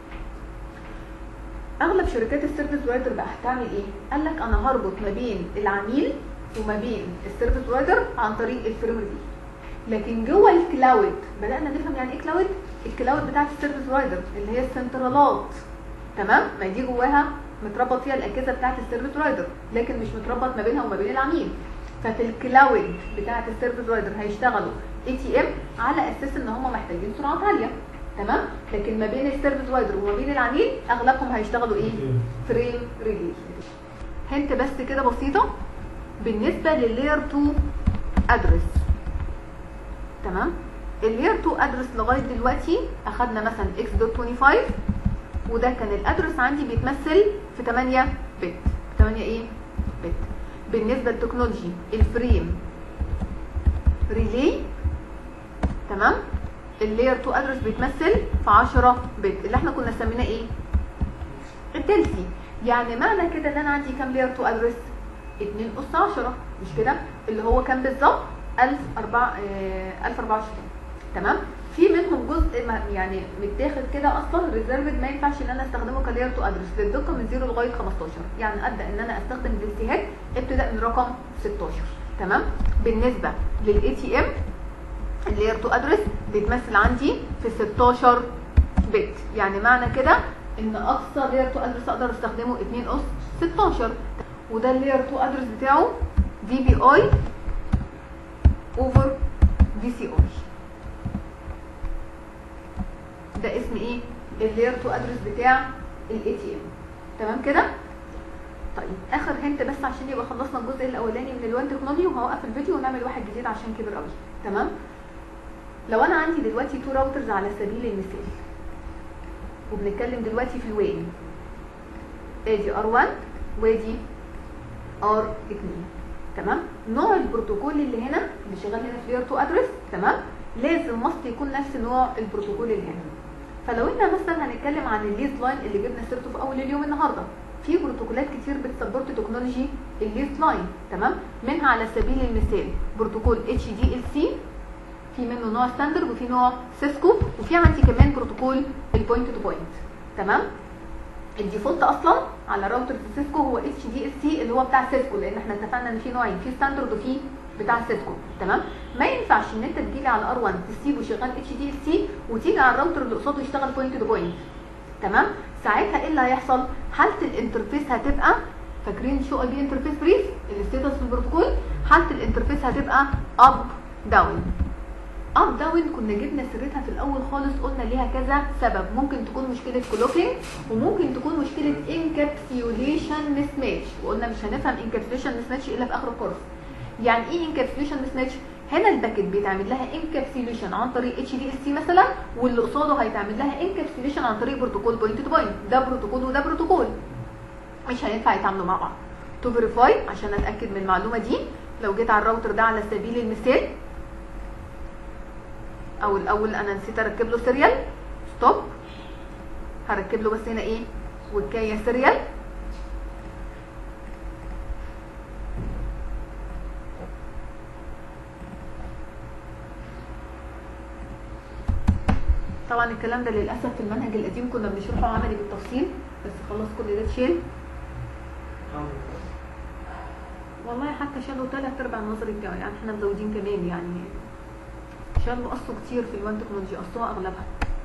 اغلب شركات السيرفيس رايدر بقى هتعمل ايه قال لك انا هربط ما بين العميل وما بين السيرفيس رايدر عن طريق الفريم ريلي لكن جوه الكلاود بدانا نفهم يعني ايه كلاود الكلاود بتاعت السيرفيس رايدر اللي هي السنترالات تمام ما دي جواها متربط فيها الاجهزه بتاعت السيرفيس رايدر لكن مش متربط ما بينها وما بين العميل ففي الكلاود بتاعت السيرفيس رايدر هيشتغلوا اي تي ام على اساس ان هم محتاجين سرعات عاليه تمام لكن ما بين السيرفيس رايدر وما بين العميل اغلبهم هيشتغلوا ايه فريم ريلي هنت بس كده بسيطه بالنسبه لللاير 2 ادرس تمام اللاير 2 ادرس لغايه دلوقتي اخدنا مثلا اكس دوت 25 وده كان الادرس عندي بيتمثل في 8 بت 8 ايه بت بالنسبه للتكنولوجي الفريم ريلي تمام اللاير 2 ادرس بيتمثل في 10 بت اللي احنا كنا سميناه ايه التلسي يعني معنى كده ان انا عندي كام لاير 2 ادرس 2 اس 10 مش كده اللي هو كام بالظبط 1024 تمام في منهم جزء ما- يعني متاخد كده اصلا ريزيرفد ما ينفعش ان انا استخدمه كلاير تو ادرس للدقه من 0 لغايه 15 يعني ابدا ان انا استخدم الانتهاك ابتداء من رقم 16 تمام بالنسبه للاي تي ام اللاير تو ادرس بيتمثل عندي في 16 بت يعني معنى كده ان اقصى لاير تو ادرس اقدر استخدمه 2 اس 16 وده اللاير تو ادرس بتاعه دي بي اي اوفر دي سي اي ده اسم ايه اللاير تو ادرس بتاع الاي تي ام تمام كده طيب اخر هنت بس عشان يبقى خلصنا الجزء الاولاني من الوان تكنولوجي وهوقف الفيديو ونعمل واحد جديد عشان كبر قوي تمام لو انا عندي دلوقتي تو راوترز على سبيل المثال وبنتكلم دلوقتي في الوين ادي ار1 وادي ار2 تمام نوع البروتوكول اللي هنا اللي شغال هنا في لاير 2 ادرس تمام لازم مصر يكون نفس نوع البروتوكول اللي هنا فلو احنا مثلا هنتكلم عن الليز لاين اللي جبنا سيرته في اول اليوم النهارده في بروتوكولات كتير بتسبورت تكنولوجي الليز لاين تمام منها على سبيل المثال بروتوكول اتش دي ال سي في منه نوع ستاندرد وفي نوع سيسكو وفي عندي كمان بروتوكول البوينت تو بوينت تمام الديفولت اصلا على راوتر سيسكو هو اتش دي ال سي اللي هو بتاع سيسكو لان احنا اتفقنا ان في نوعين في ستاندرد وفي بتاع سيسكو تمام ما ينفعش ان انت تجيلي على ار 1 تسيبه شغال اتش دي ال سي وتيجي على الراوتر اللي قصاده يشتغل بوينت تو بوينت تمام ساعتها ايه اللي هيحصل حاله الانترفيس هتبقى فاكرين شو اي بي انترفيس بريف الستاتس في البروتوكول حاله الانترفيس هتبقى اب داون اب داون كنا جبنا سيرتها في الاول خالص قلنا ليها كذا سبب ممكن تكون مشكله كلوكينج وممكن تكون مشكله انكابسيوليشن مس ماتش وقلنا مش هنفهم انكابسيوليشن مس ماتش الا في اخر الكورس يعني ايه انكابسيوليشن مس ماتش هنا الباكت بيتعمل لها انكابسيوليشن عن طريق اتش دي ال سي مثلا واللي قصاده هيتعمل لها انكابسيوليشن عن طريق بروتوكول بوينت تو بوينت ده بروتوكول وده بروتوكول مش هينفع يتعاملوا مع بعض تو فيريفاي عشان اتاكد من المعلومه دي لو جيت على الراوتر ده على سبيل المثال او الاول انا نسيت اركب له سيريال ستوب هركب له بس هنا ايه وكايه سيريال طبعا الكلام ده للاسف في المنهج القديم كنا بنشرحه عملي بالتفصيل بس خلاص كل ده اتشيل والله حتى شالوا ثلاث ارباع النظري بتاعه يعني احنا مزودين كمان يعني شالوا قصوا كتير في الوان تكنولوجي قصوها اغلبها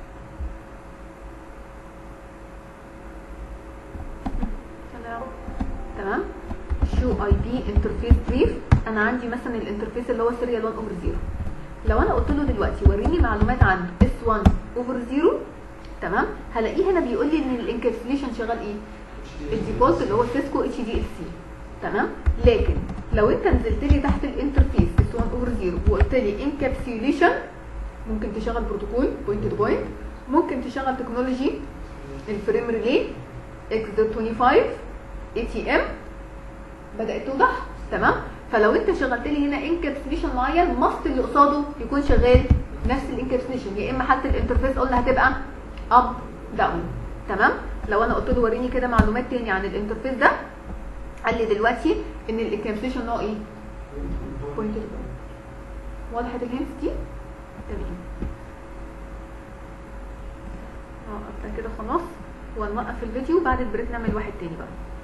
تمام شو اي بي انترفيس بريف انا عندي مثلا الانترفيس اللي هو سيريال 1 اوفر 0 لو انا قلت له دلوقتي وريني معلومات عن اس 1 اوفر 0 تمام هلاقيه هنا بيقول لي ان الانكابسوليشن شغال ايه الديفولت اللي هو سيسكو اتش دي ال سي تمام لكن لو انت نزلت لي تحت الانترفيس اس 1 اوفر 0 وقلت لي انكابسوليشن ممكن تشغل بروتوكول بوينت تو بوينت ممكن تشغل تكنولوجي الفريم ريلي اكس 25 اي تي ام بدات توضح تمام فلو انت شغلت لي هنا انكابسوليشن معين ماست اللي قصاده يكون شغال نفس الانكابسوليشن يا اما حتى الانترفيس قلنا هتبقى اب داون تمام لو انا قلت له وريني كده معلومات تاني عن الانترفيس ده قال لي دلوقتي ان الانكابسوليشن نوع ايه بوينت وضحت الهنس دي تمام اه كده خلاص ونوقف الفيديو بعد البريك نعمل واحد تاني بقى